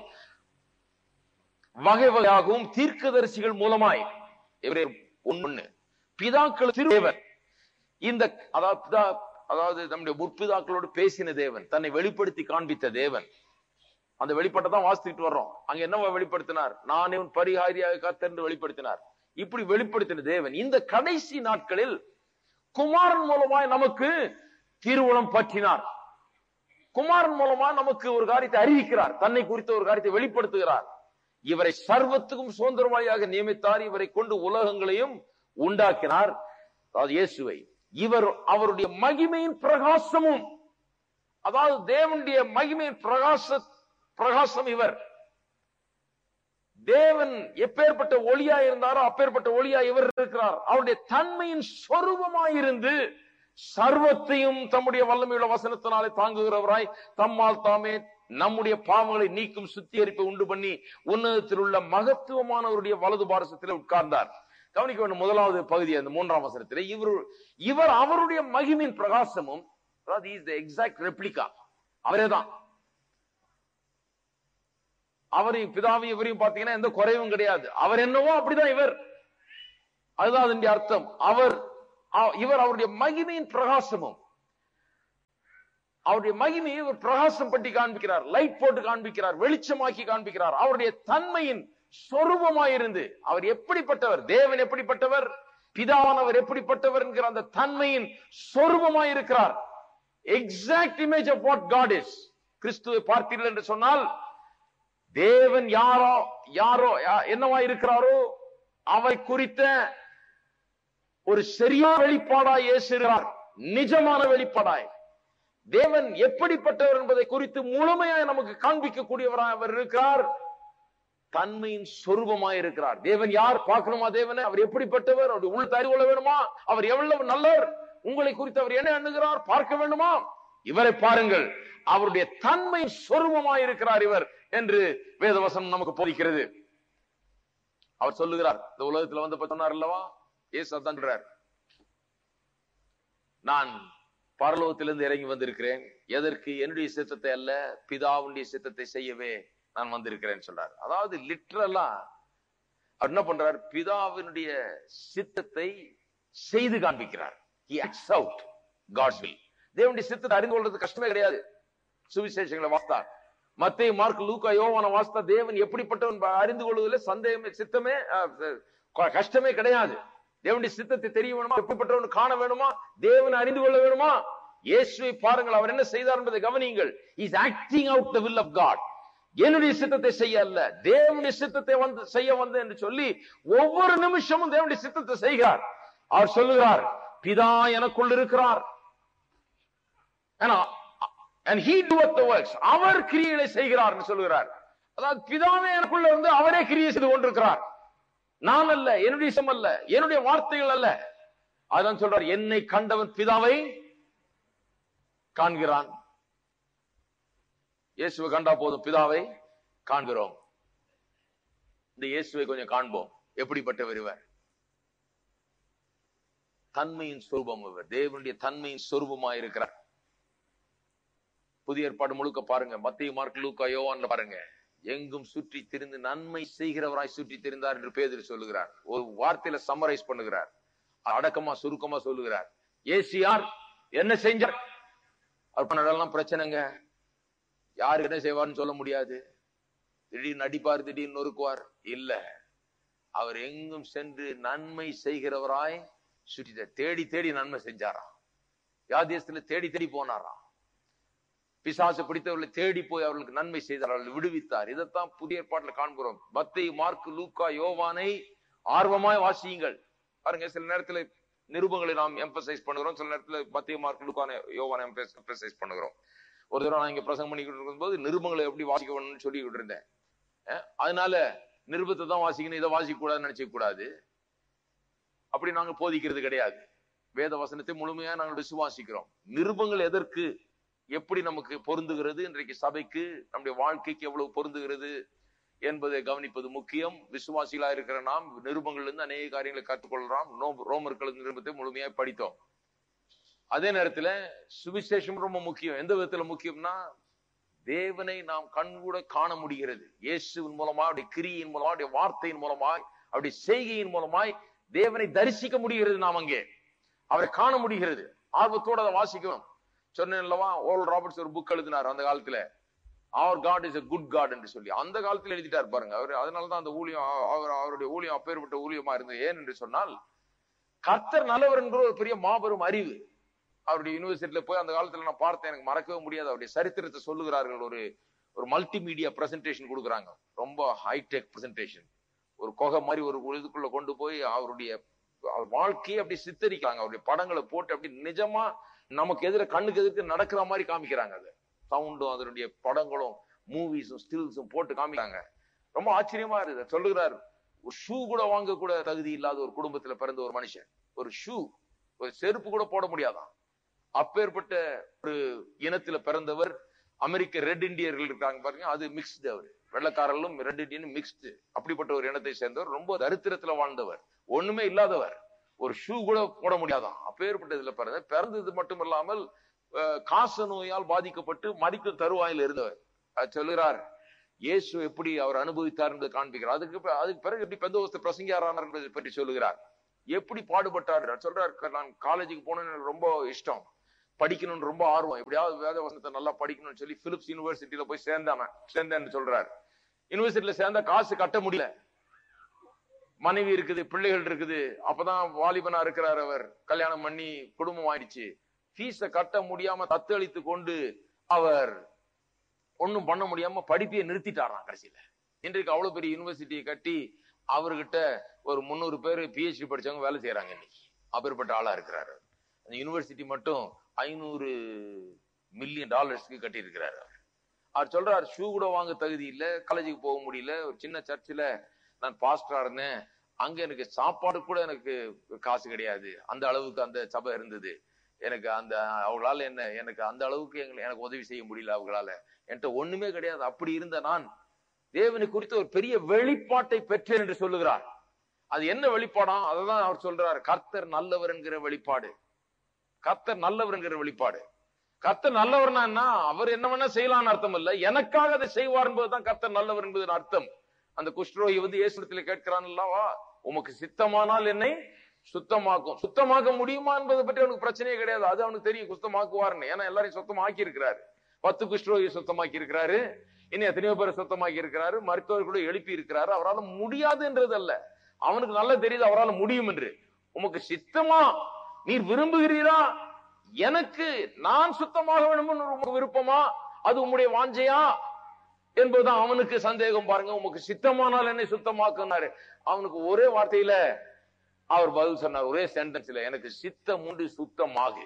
வகை வகையாகவும் தீர்க்கதரிசிகள் மூலமாய் எபிரேயர் ஒண்ணு பிதாக்கள் தேவன் இந்த அதாவது பிதா- அதாவது நம்முடைய முற்பிதாக்களோடு பேசின தேவன் தன்னை வெளிப்படுத்தி காண்பித்த தேவன் அந்த வெளிப்பாட்டை தான் வாசித்துட்டு வர்றோம் அங்க என்ன வெளிப்படுத்தினார் நானே உன் பரிகாரியாக கர்த்தர் என்று வெளிப்படுத்தினார் இப்படி வெளிப்படுத்தின தேவன் இந்த கடைசி நாட்களில் குமாரன் மூலமாய் நமக்கு திருவுளம் பற்றினார் குமாரன் மூலமா நமக்கு ஒரு காரியத்தை அறிவிக்கிறார் தன்னை குறித்த ஒரு காரியத்தை வெளிப்படுத்துகிறார் இவரை சர்வத்துக்கும் சுதந்திரவாளியாக நியமித்தார் இவரை கொண்டு உலகங்களையும் உண்டாக்கினார் அதாவது இயேசுவை இவர் அவருடைய மகிமையின் பிரகாசமும் அதாவது தேவனுடைய மகிமையின் பிரகாச பிரகாசம் இவர் தேவன் எப்பேற்பட்ட ஒளியா இருந்தாரோ அப்பேற்பட்ட ஒளியா இவர் இருக்கிறார் அவருடைய தன்மையின் சொரூபமாயிருந்து சர்வத்தையும் தம்முடைய வல்லமையுள்ள வசனத்தினாலே தாங்குகிறவராய் தம்மால் தாமே நம்முடைய பாவங்களை நீக்கும் சுத்திகரிப்பை உண்டு பண்ணி உன்னதத்தில் உள்ள மகத்துவமானவருடைய வலது பாரசத்தில் உட்கார்ந்தார் கவனிக்க வேண்டும் முதலாவது பகுதி அந்த மூன்றாம் வசனத்திலே இவர் இவர் அவருடைய மகிமின் பிரகாசமும் அதாவது இஸ் த எக்ஸாக்ட் ரெப்ளிகா அவரே தான் அவரையும் பிதாவையும் இவரையும் பாத்தீங்கன்னா எந்த குறைவும் கிடையாது அவர் என்னவோ அப்படிதான் இவர் அதுதான் அதனுடைய அர்த்தம் அவர் அ- இவர் அவருடைய மகிமையின் பிரகாசமும் அவருடைய மகிமையை ஒரு பிரகாசம் பட்டி காண்பிக்கிறார் லைட் போட்டு காண்பிக்கிறார் வெளிச்சமாக்கி காண்பிக்கிறார் அவருடைய தன்மையின் சொரூபமாயிருந்து அவர் எப்படிப்பட்டவர் தேவன் எப்படிப்பட்டவர் பிதாவானவர் எப்படிப்பட்டவர் என்கிற அந்த தன்மையின் சொரூபமாயிருக்கிறார் exact image of what God is கிறிஸ்துவை பார்த்தீர்கள் என்று சொன்னால் தேவன் யாரோ யாரோ யா- என்னவா இருக்கிறாரோ அவை குறித்த ஒரு சரியான வெளிப்பாடாய் இயேசுகிறார் நிஜமான வெளிப்பாடாய் தேவன் எப்படிப்பட்டவர் என்பதை குறித்து முழுமையாய் நமக்கு காண்பிக்கக்கூடியவராய் அவர் இருக்கிறார் தன்மையின் சொரூபமாய் இருக்கிறார் தேவன் யார் பார்க்கணுமா தேவனை அவர் எப்படிப்பட்டவர் அவருடைய உள்ள அறிவு கொள்ள வேணுமா அவர் எவ்வளவு நல்லவர் உங்களை குறித்து அவர் என்ன எண்ணுகிறார் பார்க்க வேண்டுமா இவரை பாருங்கள் அவருடைய தன்மை சொரூபமாய் இருக்கிறார் இவர் என்று வேதவசனம் நமக்கு போதிக்கிறது அவர் சொல்லுகிறார் இந்த உலகத்துல வந்து சொன்னார் அல்லவா ஏசு அதான் சொல்றார் நான் பரலோகத்திலிருந்து இறங்கி வந்திருக்கிறேன் எதற்கு என்னுடைய சித்தத்தை அல்ல பிதாவுடைய சித்தத்தை செய்யவே நான் வந்திருக்கிறேன் சொல்றார் அதாவது லிட்ரலா அவர் என்ன பண்றார் பிதாவினுடைய சித்தத்தை செய்து காண்பிக்கிறார் he acts out God's will தேவனுடைய சித்தத்தை அறிந்து கொள்றது கஷ்டமே கிடையாது சுவிசேஷங்களை வாஸ்தார் மத்திய மார்க் லூக்கா யோவான வாஸ்தா தேவன் எப்படிப்பட்டவன் ப- அறிந்து கொள்வதில் சந்தேகமே சித்தமே அஹ், அஹ், கஷ்டமே கிடையாது தேவனுடைய சித்தத்தை தெரிய வேணுமா எப்படிப்பட்டவன் காண வேணுமா தேவனை அறிந்து கொள்ள வேணுமா இயேசுவை பாருங்கள் அவர் என்ன செய்தார் என்பதை கவனியுங்கள் is acting out the will of God என்னுடைய சித்தத்தை செய்ய அல்ல தேவனுடைய சித்தத்தை வந்து செய்ய வந்து என்று சொல்லி ஒவ்வொரு நிமிஷமும் தேவனுடைய சித்தத்தை செய்கிறார் அவர் சொல்லுகிறார் பிதா எனக்குள் இருக்கிறார் ஏன்னா, and he doeth the works அவர் கிரியைகளை செய்கிறார் என்று சொல்லுகிறார் அதாவது பிதாவே எனக்குள்ள இருந்து அவரே கிரியை செய்து கொண்டிருக்கிறார் நான் அல்ல என்னுடைய இசம் அல்ல என்னுடைய வார்த்தைகள் அல்ல அதான் சொல்றார் என்னை கண்டவன் பிதாவை காண்கிறான் இயேசுவை கண்டா போதும் பிதாவை காண்கிறோம் இந்த இயேசுவை கொஞ்சம் காண்போம் எப்படிப்பட்டவர் இவர் தன்மையின் சொரூபம் இவர் தேவனுடைய தன்மையின் சொரூபமா இருக்கிறார் புதிய ஏற்பாடு முழுக்க பாருங்க மத்திய மார்க் லூக்கா யோவான்ல பாருங்க எங்கும் சுற்றி திரிந்து நன்மை செய்கிறவராய் சுற்றி திரிந்தார் என்று பேதர் சொல்லுகிறார் ஒரு வார்த்தையில சம்மரைஸ் பண்ணுகிறார் அடக்கமா சுருக்கமா சொல்லுகிறார் ஏசியார் என்ன செஞ்சார் அவர் பண்ணதெல்லாம் பிரச்சனைங்க யாரு என்ன செய்வார்னு சொல்ல முடியாது திடீர்னு அடிப்பார் திடீர்னு நொறுக்குவார் இல்ல அவர் எங்கும் சென்று நன்மை செய்கிறவராய் சுற்றி தேடி தேடி நன்மை செஞ்சாராம் யாதேசத்துல தேடி தேடி போனாராம் பிசாசு பிடித்தவர்களை தேடி போய் அவர்களுக்கு நன்மை செய்தார் அவர்களை விடுவித்தார் இதைத்தான் புதிய ஏற்பாட்டில் காண்கிறோம் மத்தை மார்க் லூக்கா யோவானை ஆர்வமாய் வாசியுங்கள் பாருங்க சில நேரத்துல நிருபங்களை நாம் எம்பசைஸ் பண்ணுகிறோம் சில நேரத்துல மத்திய மார்க் லூக்கான யோவானை எம்பசைஸ் பண்ணுகிறோம் ஒரு தடவை நான் இங்க பிரசங்கம் பண்ணிக்கிட்டு இருக்கும்போது நிருபங்களை எப்படி வாசிக்க வேணும்னு சொல்லிக்கிட்டு இருந்தேன் அஹ் அதனால நிருபத்தை தான் வாசிக்கணும் இதை வாசிக்க கூடாதுன்னு நினைச்சிக்க கூடாது அப்படி நாங்க போதிக்கிறது கிடையாது வேத வசனத்தை முழுமையா நாங்கள் விசுவாசிக்கிறோம் நிருபங்கள் எதற்கு எப்படி நமக்கு பொருந்துகிறது இன்றைக்கு சபைக்கு நம்முடைய வாழ்க்கைக்கு எவ்வளவு பொருந்துகிறது என்பதை கவனிப்பது முக்கியம் விசுவாசிகளா இருக்கிற நாம் நிருபங்கள்ல இருந்து அநேக காரியங்களை கற்றுக்கொள்றோம் நோ- ரோமர்கள் நிருபத்தை முழுமையாக படித்தோம் அதே நேரத்துல சுவிசேஷம் ரொம்ப முக்கியம் எந்த விதத்துல முக்கியம்னா தேவனை நாம் கண்கூட காண முடிகிறது இயேசுவின் மூலமா அவருடைய கிரியின் மூலமா அவருடைய வார்த்தையின் மூலமாய் அவருடைய செய்கையின் மூலமாய் தேவனை தரிசிக்க முடிகிறது நாம் அங்கே அவரை காண முடிகிறது ஆர்வத்தோட அதை வாசிக்கணும் சொன்னேன் அல்லவா ஓல் ராபர்ட்ஸ் ஒரு புக் எழுதினார் அந்த காலத்துல அவர் God is a good God என்று சொல்லி அந்த காலத்துல எழுதிட்டார் பாருங்க அவர் அதனாலதான் அந்த ஊழியம் அவர் அவருடைய ஊழியம் அப்பேற்பட்ட ஊழியமா இருந்தது ஏன் என்று சொன்னால் கர்த்தர் நல்லவர் என்கிற ஒரு பெரிய மாபெரும் அறிவு அவருடைய யூனிவர்சிட்டியில போய் அந்த காலத்துல நான் பார்த்தேன் எனக்கு மறக்கவே முடியாது அவருடைய சரித்திரத்தை சொல்லுகிறார்கள் ஒரு ஒரு மல்டிமீடியா பிரசன்டேஷன் கொடுக்குறாங்க ரொம்ப ஹைடெக் பிரசன்டேஷன் ஒரு கொகை மாதிரி ஒரு இதுக்குள்ள கொண்டு போய் அவருடைய அவர் வாழ்க்கையை அப்படி சித்தரிக்கிறாங்க அவருடைய படங்களை போட்டு அப்படி நிஜமா நமக்கு எதிர கண்ணுக்கு எதிர்த்து நடக்கிற மாதிரி காமிக்கிறாங்க அது சவுண்டும் அதனுடைய படங்களும் மூவிஸும் ஸ்டில்ஸும் போட்டு காமிக்கிறாங்க ரொம்ப ஆச்சரியமா இருக்குது சொல்லுகிறார் ஒரு ஷூ கூட வாங்க கூட தகுதி இல்லாத ஒரு குடும்பத்துல பிறந்த ஒரு மனுஷன் ஒரு ஷூ ஒரு செருப்பு கூட போட முடியாதான் அப்பேற்பட்ட ஒரு இனத்துல பிறந்தவர் அமெரிக்க ரெட் இண்டியர்கள் இருக்காங்க பாருங்க அது மிக்ஸ்டு அவர் வெள்ளக்காரர்களும் ரெட் இண்டியன் மிக்ஸ்டு அப்படிப்பட்ட ஒரு இனத்தை சேர்ந்தவர் ரொம்ப தரித்திரத்துல வாழ்ந்தவர் ஒண்ணுமே இல்லாதவர் ஒரு ஷூ கூட போட முடியாதான் அப்பேற்பட்ட இதுல பிறந்த பிறந்தது மட்டும் இல்லாமல் அஹ், காச நோயால் பாதிக்கப்பட்டு மதிக்கும் தருவாயில் இருந்தவர் அது சொல்லுகிறார் இயேசு எப்படி அவர் அனுபவித்தார் என்பதை காண்பிக்கிறார் அதுக்கு பி- அதுக்கு பிறகு எப்படி பெந்தோஸ்து பிரசங்கியாரானார் என்பதை பற்றி சொல்லுகிறார் எப்படி பாடுபட்டார் சொல்றார் நான் காலேஜுக்கு போகணும்னு எனக்கு ரொம்ப இஷ்டம் படிக்கணும்னு ரொம்ப ஆர்வம் எப்படியாவது வேத வசனத்தை நல்லா படிக்கணும்னு சொல்லி பிலிப்ஸ் யூனிவர்சிட்டியில போய் சேர்ந்தாம சேர்ந்தேன்னு சொல்றாரு யூனிவர்சிட்டியில சேர்ந்தா காசு கட்ட முடியல மனைவி இருக்குது பிள்ளைகள் இருக்குது அப்பதான் வாலிபனா இருக்கிறார் அவர் கல்யாணம் பண்ணி குடும்பம் ஆயிடுச்சு ஃபீஸ கட்ட முடியாம தத்தளித்து கொண்டு அவர் ஒண்ணும் பண்ண முடியாம படிப்பையே நிறுத்திட்டாராம் கடைசியில இன்றைக்கு அவ்வளவு பெரிய யூனிவர்சிட்டியை கட்டி அவர்கிட்ட ஒரு முந்நூறு பேர் பிஹெச்டி படிச்சவங்க வேலை செய்யறாங்க இன்னைக்கு அப்பேற்பட்ட ஆளா இருக்கிறாரு அந்த யூனிவர்சிட்டி மட்டும் ஐநூறு மில்லியன் டாலர்ஸ்க்கு கட்டி இருக்கிறாரு அவர் அவர் சொல்றாரு ஷூ கூட வாங்க தகுதி இல்ல காலேஜுக்கு போக முடியல ஒரு சின்ன சர்ச்சில் நான் பாஸ்டரா இருந்தேன் அங்க எனக்கு சாப்பாடு கூட எனக்கு காசு கிடையாது அந்த அளவுக்கு அந்த சபை இருந்தது எனக்கு அந்த அவங்களால என்ன எனக்கு அந்த அளவுக்கு எங்களை எனக்கு உதவி செய்ய முடியல அவங்களால என்கிட்ட ஒண்ணுமே கிடையாது அப்படி இருந்த நான் தேவனை குறித்து ஒரு பெரிய வெளிப்பாட்டை பெற்றேன் என்று சொல்லுகிறார் அது என்ன வெளிப்பாடாம் அததான் அவர் சொல்றாரு கர்த்தர் நல்லவர் என்கிற வெளிப்பாடு கர்த்தர் நல்லவர் என்கிற வெளிப்பாடு கர்த்தர் நல்லவர்னா என்ன அவர் என்ன வேணா செய்யலாம்னு அர்த்தம் இல்ல எனக்காக அதை செய்வார் என்பதுதான் கர்த்தர் நல்லவர் என்பது அர்த்தம் அந்த குஷ்டரோகி வந்து இயேசுடத்துல கேட்கிறான் அல்லவா உமக்கு சித்தமானால் என்னை சுத்தமாக்கும் சுத்தமாக்க முடியுமா என்பதை பற்றி அவனுக்கு பிரச்சனையே கிடையாது அது அவனுக்கு தெரியும் சுத்தமாக்குவார்னு ஏன்னா எல்லாரையும் சுத்தமாக்கி இருக்கிறாரு பத்து குஷ்டரோகி சுத்தமாக்கி இருக்கிறாரு இன்னும் எத்தனையோ பேரை சுத்தமாக்கி இருக்கிறாரு மருத்துவர் கூட எழுப்பி இருக்கிறாரு அவரால் முடியாது என்றது அல்ல அவனுக்கு நல்லா தெரியுது அவரால் முடியும் என்று உமக்கு சித்தமா நீர் விரும்புகிறீரா எனக்கு நான் சுத்தமாக வேண்டும் உமக்கு விருப்பமா அது உம்முடைய வாஞ்சையா என்பதுதான் அவனுக்கு சந்தேகம் பாருங்க உமக்கு சித்தமானால் என்னை சுத்தமாக்குனாரு அவனுக்கு ஒரே வார்த்தையில அவர் பதில் சொன்னார் ஒரே சென்டென்ஸ்ல எனக்கு சித்தம் உண்டு சுத்தமாகு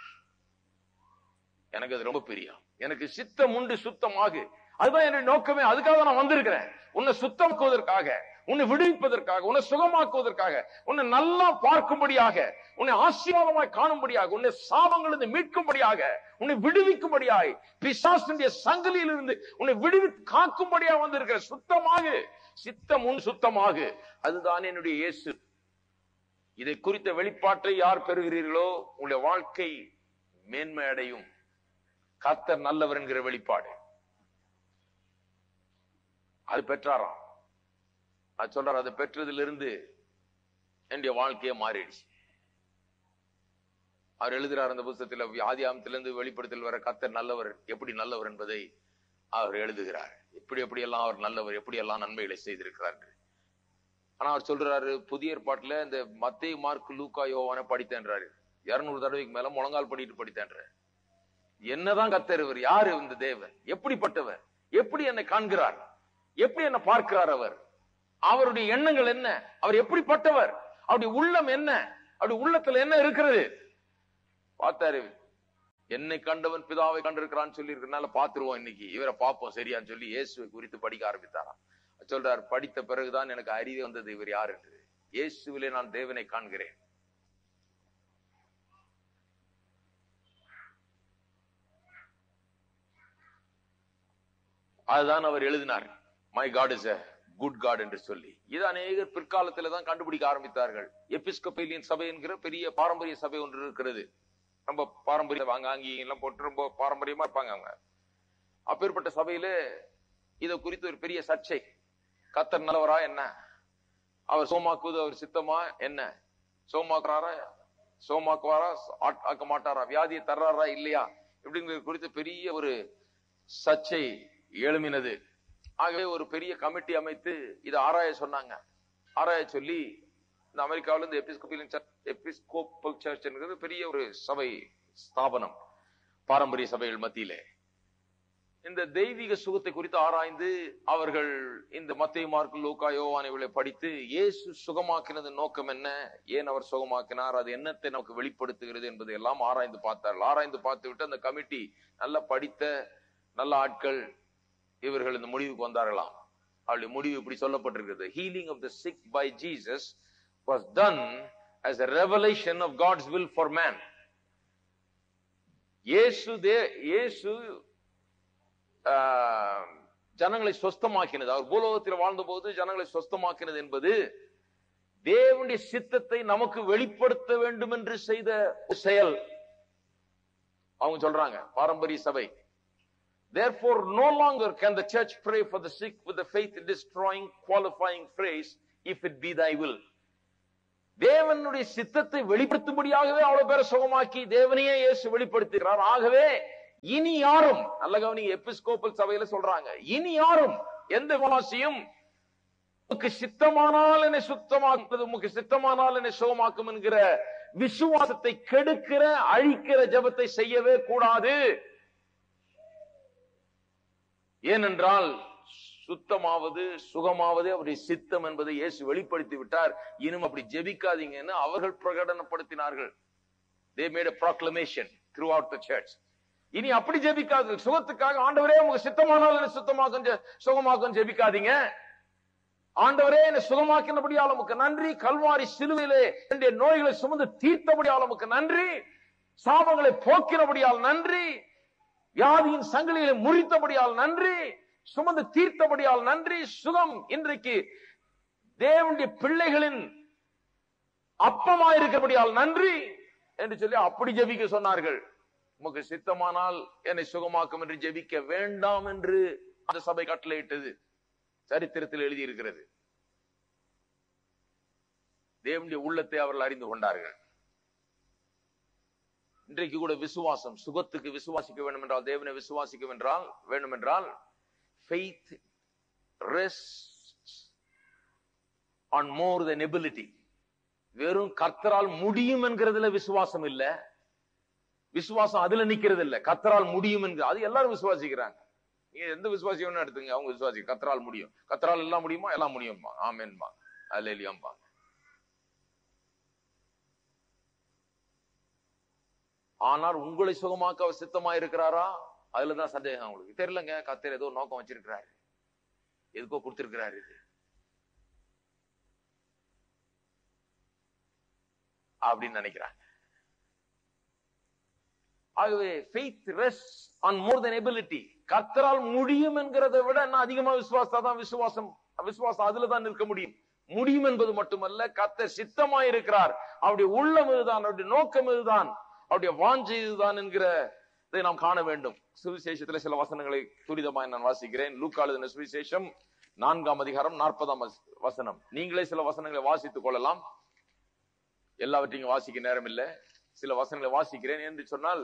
எனக்கு அது ரொம்ப பிரியம் எனக்கு சித்தம் உண்டு சுத்தமாகு அதுதான் என்னுடைய நோக்கமே அதுக்காக நான் வந்திருக்கிறேன் உன்னை சுத்தமாக்குவதற்காக உன்னை விடுவிப்பதற்காக உன்னை சுகமாக்குவதற்காக உன்னை நல்லா பார்க்கும்படியாக உன்னை ஆசீர்வாதமாய் காணும்படியாக உன்னை சாபங்களிலிருந்து மீட்கும்படியாக உன்னை விடுவிக்கும்படியாய் பிசாசுடைய சங்கிலியில் இருந்து உன்னை விடுவி காக்கும்படியாக வந்திருக்கிற சுத்தமாக சித்தம் உன் சுத்தமாக அதுதான் என்னுடைய இயேசு இதை குறித்த வெளிப்பாட்டை யார் பெறுகிறீர்களோ உங்களுடைய வாழ்க்கை மேன்மை அடையும் கர்த்தர் நல்லவர் என்கிற வெளிப்பாடு அது பெற்றாராம் அது சொல்றார் அதை பெற்றதிலிருந்து என்னுடைய வாழ்க்கையே மாறிடுச்சு அவர் எழுதுறார் அந்த புத்தகத்தில் ஆதியாமத்திலிருந்து வெளிப்படுத்தல் வர கர்த்தர் நல்லவர் எப்படி நல்லவர் என்பதை அவர் எழுதுகிறார் எப்படி எப்படி எல்லாம் அவர் நல்லவர் எப்படி எல்லாம் நன்மைகளை செய்திருக்கிறார் ஆனா அவர் சொல்றாரு புதிய ஏற்பாட்டுல இந்த மத்திய மார்க் லூக்கா யோவான படித்தேன்றாரு இருநூறு தடவைக்கு மேல முழங்கால் படிட்டு படித்தேன்றாரு என்னதான் கத்தர் இவர் யாரு இந்த தேவன் எப்படிப்பட்டவர் எப்படி என்னை காண்கிறார் எப்படி என்ன பார்க்கிறார் அவர் அவருடைய எண்ணங்கள் என்ன அவர் எப்படிப்பட்டவர் அவருடைய உள்ளம் என்ன அவருடைய உள்ளத்துல என்ன இருக்கிறது பார்த்தாரு என்னை கண்டவன் பிதாவை கண்டிருக்கிறான்னு சொல்லி இருக்கனால பாத்துருவோம் இன்னைக்கு இவரை பார்ப்போம் சரியான்னு சொல்லி இயேசுவை குறித்து படிக்க ஆரம்பித்தாராம் சொல்றார் படித்த பிறகுதான் எனக்கு அறிவு வந்தது இவர் யார் என்று இயேசுவிலே நான் தேவனை காண்கிறேன் அதுதான் அவர் எழுதினார் my God is a good God என்று சொல்லி இது அநேகர் பிற்காலத்துல தான் கண்டுபிடிக்க ஆரம்பித்தார்கள் எபிஸ்கோபேலியன் சபை என்கிற பெரிய பாரம்பரிய சபை ஒன்று இருக்கிறது ரொம்ப பாரம்பரிய வாங்க அங்கி எல்லாம் போட்டு ரொம்ப பாரம்பரியமா இருப்பாங்க அவங்க அப்பேற்பட்ட சபையில இதை குறித்து ஒரு பெரிய சர்ச்சை கத்தர் நல்லவரா என்ன அவர் சோமாக்குவது அவர் சித்தமா என்ன சோமாக்குறாரா சோமாக்குவாரா ஆக்க மாட்டாரா வியாதியை தர்றாரா இல்லையா இப்படிங்கிறது குறித்து பெரிய ஒரு சர்ச்சை எழுமினது ஆகவே ஒரு பெரிய கமிட்டி அமைத்து இதை ஆராய சொன்னாங்க ஆராய சொல்லி இந்த அமெரிக்காவில இந்த எபிஸ்கோபியல் எபிஸ்கோப்பல் சர்ச் பெரிய ஒரு சபை ஸ்தாபனம் பாரம்பரிய சபைகள் மத்தியிலே இந்த தெய்வீக சுகத்தை குறித்து ஆராய்ந்து அவர்கள் இந்த மத்திய மார்க் லூக்கா யோவானை படித்து இயேசு சுகமாக்கினது நோக்கம் என்ன ஏன் அவர் சுகமாக்கினார் அது என்னத்தை நமக்கு வெளிப்படுத்துகிறது என்பதை எல்லாம் ஆராய்ந்து பார்த்தார்கள் ஆராய்ந்து பார்த்து விட்டு அந்த கமிட்டி நல்ல படித்த நல்ல ஆட்கள் இவர்கள் இந்த முடிவுக்கு வந்தார்களாம் அவருடைய முடிவு இப்படி சொல்லப்பட்டிருக்கிறது healing of the sick by Jesus was done as a revelation of God's will for man. இயேசு தே இயேசு ஜனங்களை சொஸ்தமாக்கினது அவர் பூலோகத்தில் வாழ்ந்த போது ஜனங்களை சொஸ்தமாக்கினது என்பது தேவனுடைய சித்தத்தை நமக்கு வெளிப்படுத்த வேண்டும் என்று செய்த செயல் அவங்க சொல்றாங்க பாரம்பரிய சபை Therefore, no longer can the church pray for the sick with the faith destroying, qualifying phrase, if it be thy will. தேவனுடைய சித்தத்தை வெளிப்படுத்தும்படியாகவே அவ்வளவு பேரை சுகமாக்கி தேவனையே இயேசு வெளிப்படுத்துகிறார் ஆகவே இனி யாரும் நல்ல கவனிங்க எபிஸ்கோப்பல் சபையில சொல்றாங்க இனி யாரும் எந்த விமர்சியும் உமக்கு சித்தமானால் என்னை சுத்தமாக்குறது உமக்கு சித்தமானால் என்னை சுகமாக்கும் என்கிற விசுவாசத்தை கெடுக்கிற அழிக்கிற ஜெபத்தை செய்யவே கூடாது ஏனென்றால் சுத்தமாவது சுகமாவது அவருடைய சித்தம் என்பதை இயேசு வெளிப்படுத்தி விட்டார் இன்னும் அப்படி ஜெபிக்காதீங்கன்னு அவர்கள் பிரகடனப்படுத்தினார்கள் they made a proclamation throughout the church இனி அப்படி ஜெபிக்காது சுகத்துக்காக ஆண்டவரே உங்க சித்தமானால் என்னை சுத்தமாக்கும் ஜெ- சுகமாக்கும் ஜெபிக்காதீங்க ஆண்டவரே என்னை சுகமாக்கினபடியால் உமக்கு நன்றி கல்வாரி சிலுவையிலே என்னுடைய நோய்களை சுமந்து தீர்த்தபடியால் உமக்கு நன்றி சாபங்களை போக்கினபடியால் நன்றி வியாதியின் சங்கிலிகளை முறித்தபடியால் நன்றி சுமந்து தீர்த்தபடியால் நன்றி சுகம் இன்றைக்கு தேவனுடைய பிள்ளைகளின் அப்பமாயிருக்கிறபடியால் நன்றி என்று சொல்லி அப்படி ஜெபிக்க சொன்னார்கள் உமக்கு சித்தமானால் என்னை சுகமாக்கும் என்று ஜெபிக்க வேண்டாம் என்று அந்த சபை கட்டளையிட்டது சரித்திரத்தில் எழுதியிருக்கிறது தேவனுடைய உள்ளத்தை அவர்கள் அறிந்து கொண்டார்கள் இன்றைக்கு கூட விசுவாசம் சுகத்துக்கு விசுவாசிக்க வேண்டும் என்றால் தேவனை விசுவாசிக்க என்றால் வேண்டும் என்றால் faith rests on more than ability வெறும் கர்த்தரால் முடியும் என்கிறதுல விசுவாசம் இல்ல விசுவாசம் அதுல நிக்கிறது இல்ல கர்த்தரால் முடியும் என்கிற அது எல்லாரும் விசுவாசிக்கிறாங்க நீங்க எந்த விசுவாசியம் எடுத்துங்க அவங்க விசுவாசி கர்த்தரால் முடியும் கர்த்தரால் எல்லாம் முடியுமா எல்லாம் முடியும்பா ஆமேன்பா அல்லேலியாம்பா ஆனால் உங்களை சுகமாக்க அவர் சித்தமா இருக்கிறாரா அதுலதான் சந்தேகம் உங்களுக்கு தெரியலங்க கத்தர் ஏதோ நோக்கம் வச்சிருக்கிறாரு எதுக்கோ கொடுத்திருக்கிறாரு இது அப்படின்னு நினைக்கிறாங்க ஆகவே faith rests on more than ability கர்த்தரால் முடியும் என்கிறதை விட என்ன அதிகமா விசுவாசா தான் விசுவாசம் விசுவாசம் அதுல தான் நிற்க முடியும் முடியும் என்பது மட்டுமல்ல கர்த்தர் சித்தமா இருக்கிறார் அவருடைய உள்ளம் இதுதான் அவருடைய நோக்கம் இதுதான் அவருடைய வாஞ்சை இதுதான் என்கிற இதை நாம் காண வேண்டும் சுவிசேஷத்துல சில வசனங்களை துரிதமாய் நான் வாசிக்கிறேன் லூக்காளுதின சுவிசேஷம் நான்காம் அதிகாரம் நாற்பதாம் வச- வசனம் நீங்களே சில வசனங்களை வாசித்துக் கொள்ளலாம் எல்லாவற்றையும் வாசிக்க நேரம் இல்லை சில வசனங்களை வாசிக்கிறேன் என்று சொன்னால்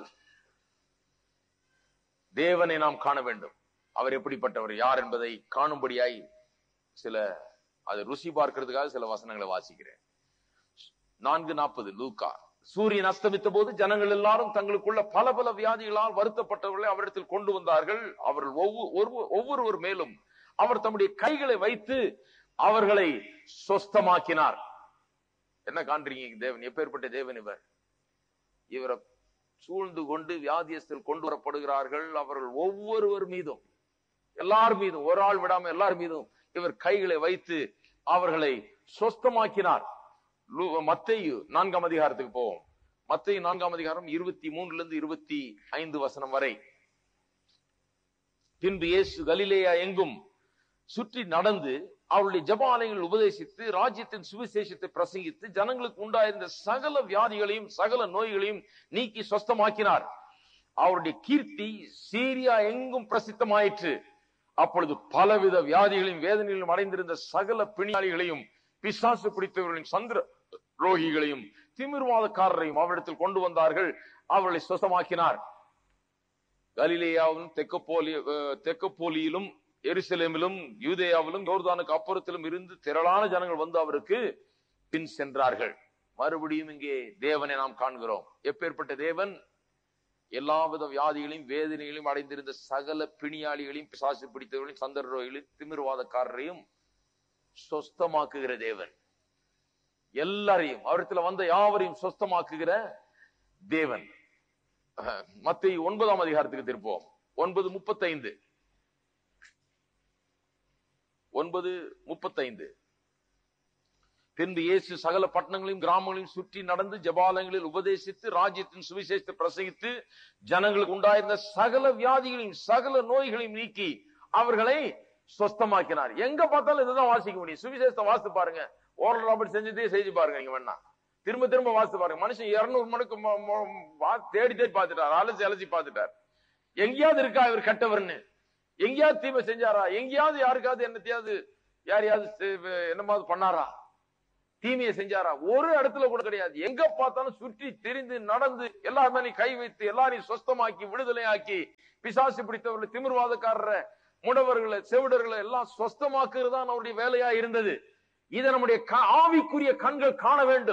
தேவனை நாம் காண வேண்டும் அவர் எப்படிப்பட்டவர் யார் என்பதை காணும்படியாய் சில அதை ருசி பார்க்கிறதுக்காக சில வசனங்களை வாசிக்கிறேன் நான்கு நாற்பது லூக்கா சூரியன் அஸ்தமித்த போது ஜனங்கள் எல்லாரும் தங்களுக்குள்ள பல பல வியாதிகளால் வருத்தப்பட்டவர்களை அவரிடத்தில் கொண்டு வந்தார்கள் அவர்கள் ஒவ்வொரு ஒவ்வொரு- ஒவ்வொருவர் மேலும் அவர் தம்முடைய கைகளை வைத்து அவர்களை சொஸ்தமாக்கினார் என்ன காண்றீங்க தேவன் எப்பேற்பட்ட தேவன் இவர் இவரை சூழ்ந்து கொண்டு வியாதியஸ்தில் கொண்டு வரப்படுகிறார்கள் அவர்கள் ஒவ்வொருவர் மீதும் எல்லார் மீதும் ஒரு ஆள் விடாம எல்லார் மீதும் இவர் கைகளை வைத்து அவர்களை சொஸ்தமாக்கினார் லூ- மத்தேயு நான்காம் அதிகாரத்துக்கு போவோம் மத்தேயு நான்காம் அதிகாரம் இருபத்தி மூணுல இருந்து இருபத்தி ஐந்து வசனம் வரை பின்பு இயேசு கலிலேயா எங்கும் சுற்றி நடந்து அவருடைய ஜபாலயங்கள் உபதேசித்து ராஜ்யத்தின் சுவிசேஷத்தை பிரசங்கித்து ஜனங்களுக்கு உண்டாயிருந்த சகல வியாதிகளையும் சகல நோய்களையும் நீக்கி சொஸ்தமாக்கினார் அவருடைய கீர்த்தி சீரியா எங்கும் பிரசித்தமாயிற்று அப்பொழுது பலவித வியாதிகளையும் வேதனைகளையும் அடைந்திருந்த சகல பிணியாளிகளையும் பிசாசு பிடித்தவர்களின் சந்திர ரோகிகளையும் திமிர்வாதக்காரரையும் அவரிடத்தில் கொண்டு வந்தார்கள் அவர்களை சொஸ்தமாக்கினார் கலிலேயாவிலும் தெக்கப்போலி அஹ், தெக்கப்போலியிலும் எருசலேமிலும் யூதேயாவிலும் யோர்தானுக்கு அப்புறத்திலும் இருந்து திரளான ஜனங்கள் வந்து அவருக்கு பின் சென்றார்கள் மறுபடியும் இங்கே தேவனை நாம் காண்கிறோம் எப்பேற்பட்ட தேவன் எல்லாவித வியாதிகளையும் வேதனைகளையும் அடைந்திருந்த சகல பிணியாளிகளையும் பிசாசு பிடித்தவர்களையும் சந்தர ரோகிகளையும் திமிர்வாதக்காரரையும் சொஸ்தமாக்குகிற தேவன் எல்லாரையும் அவரிடத்துல வந்த யாவரையும் சொஸ்தமாக்குகிற தேவன் மத்திய ஒன்பதாம் அதிகாரத்துக்கு திருப்போம் ஒன்பது முப்பத்தைந்து ஒன்பது முப்பத்தைந்து பின்பு இயேசு சகல பட்டணங்களையும் கிராமங்களையும் சுற்றி நடந்து ஜபாலயங்களில் உபதேசித்து ராஜ்யத்தின் சுவிசேஷத்தை பிரசங்கித்து ஜனங்களுக்கு உண்டாயிருந்த சகல வியாதிகளையும் சகல நோய்களையும் நீக்கி அவர்களை சொஸ்தமாக்கினார் எங்க பார்த்தாலும் இதுதான் வாசிக்க முடியும் சுவிசேஷத்தை வாசித்து பாருங்க ஓரல் ராபர்ட் செஞ்சதே செஞ்சு பாருங்க நீங்க வேணா திரும்ப திரும்ப வாசித்து பாருங்க மனுஷன் இருநூறு மணிக்கு ம- ம- வா- தேடி தேடி பார்த்துட்டார் அலசி அலசி பார்த்துட்டார் எங்கேயாவது இருக்கா இவர் கட்டவர்னு எங்கேயாவது தீமை செஞ்சாரா எங்கேயாவது யாருக்காவது என்னத்தையாவது யாரையாவது செ- என்னமாவது பண்ணாரா தீமையை செஞ்சாரா ஒரு இடத்துல கூட கிடையாது எங்க பார்த்தாலும் சுற்றி திரிந்து நடந்து எல்லாருமே கை வைத்து எல்லாரையும் சொஸ்தமாக்கி விடுதலையாக்கி பிசாசு பிடித்தவர்களை திமிர்வாதக்காரரை முடவர்களை செவிடர்களை எல்லாம் சொஸ்தமாக்குறது தான் அவருடைய வேலையா இருந்தது இதை நம்முடைய க- ஆவிக்குரிய கண்கள் காண வேண்டும்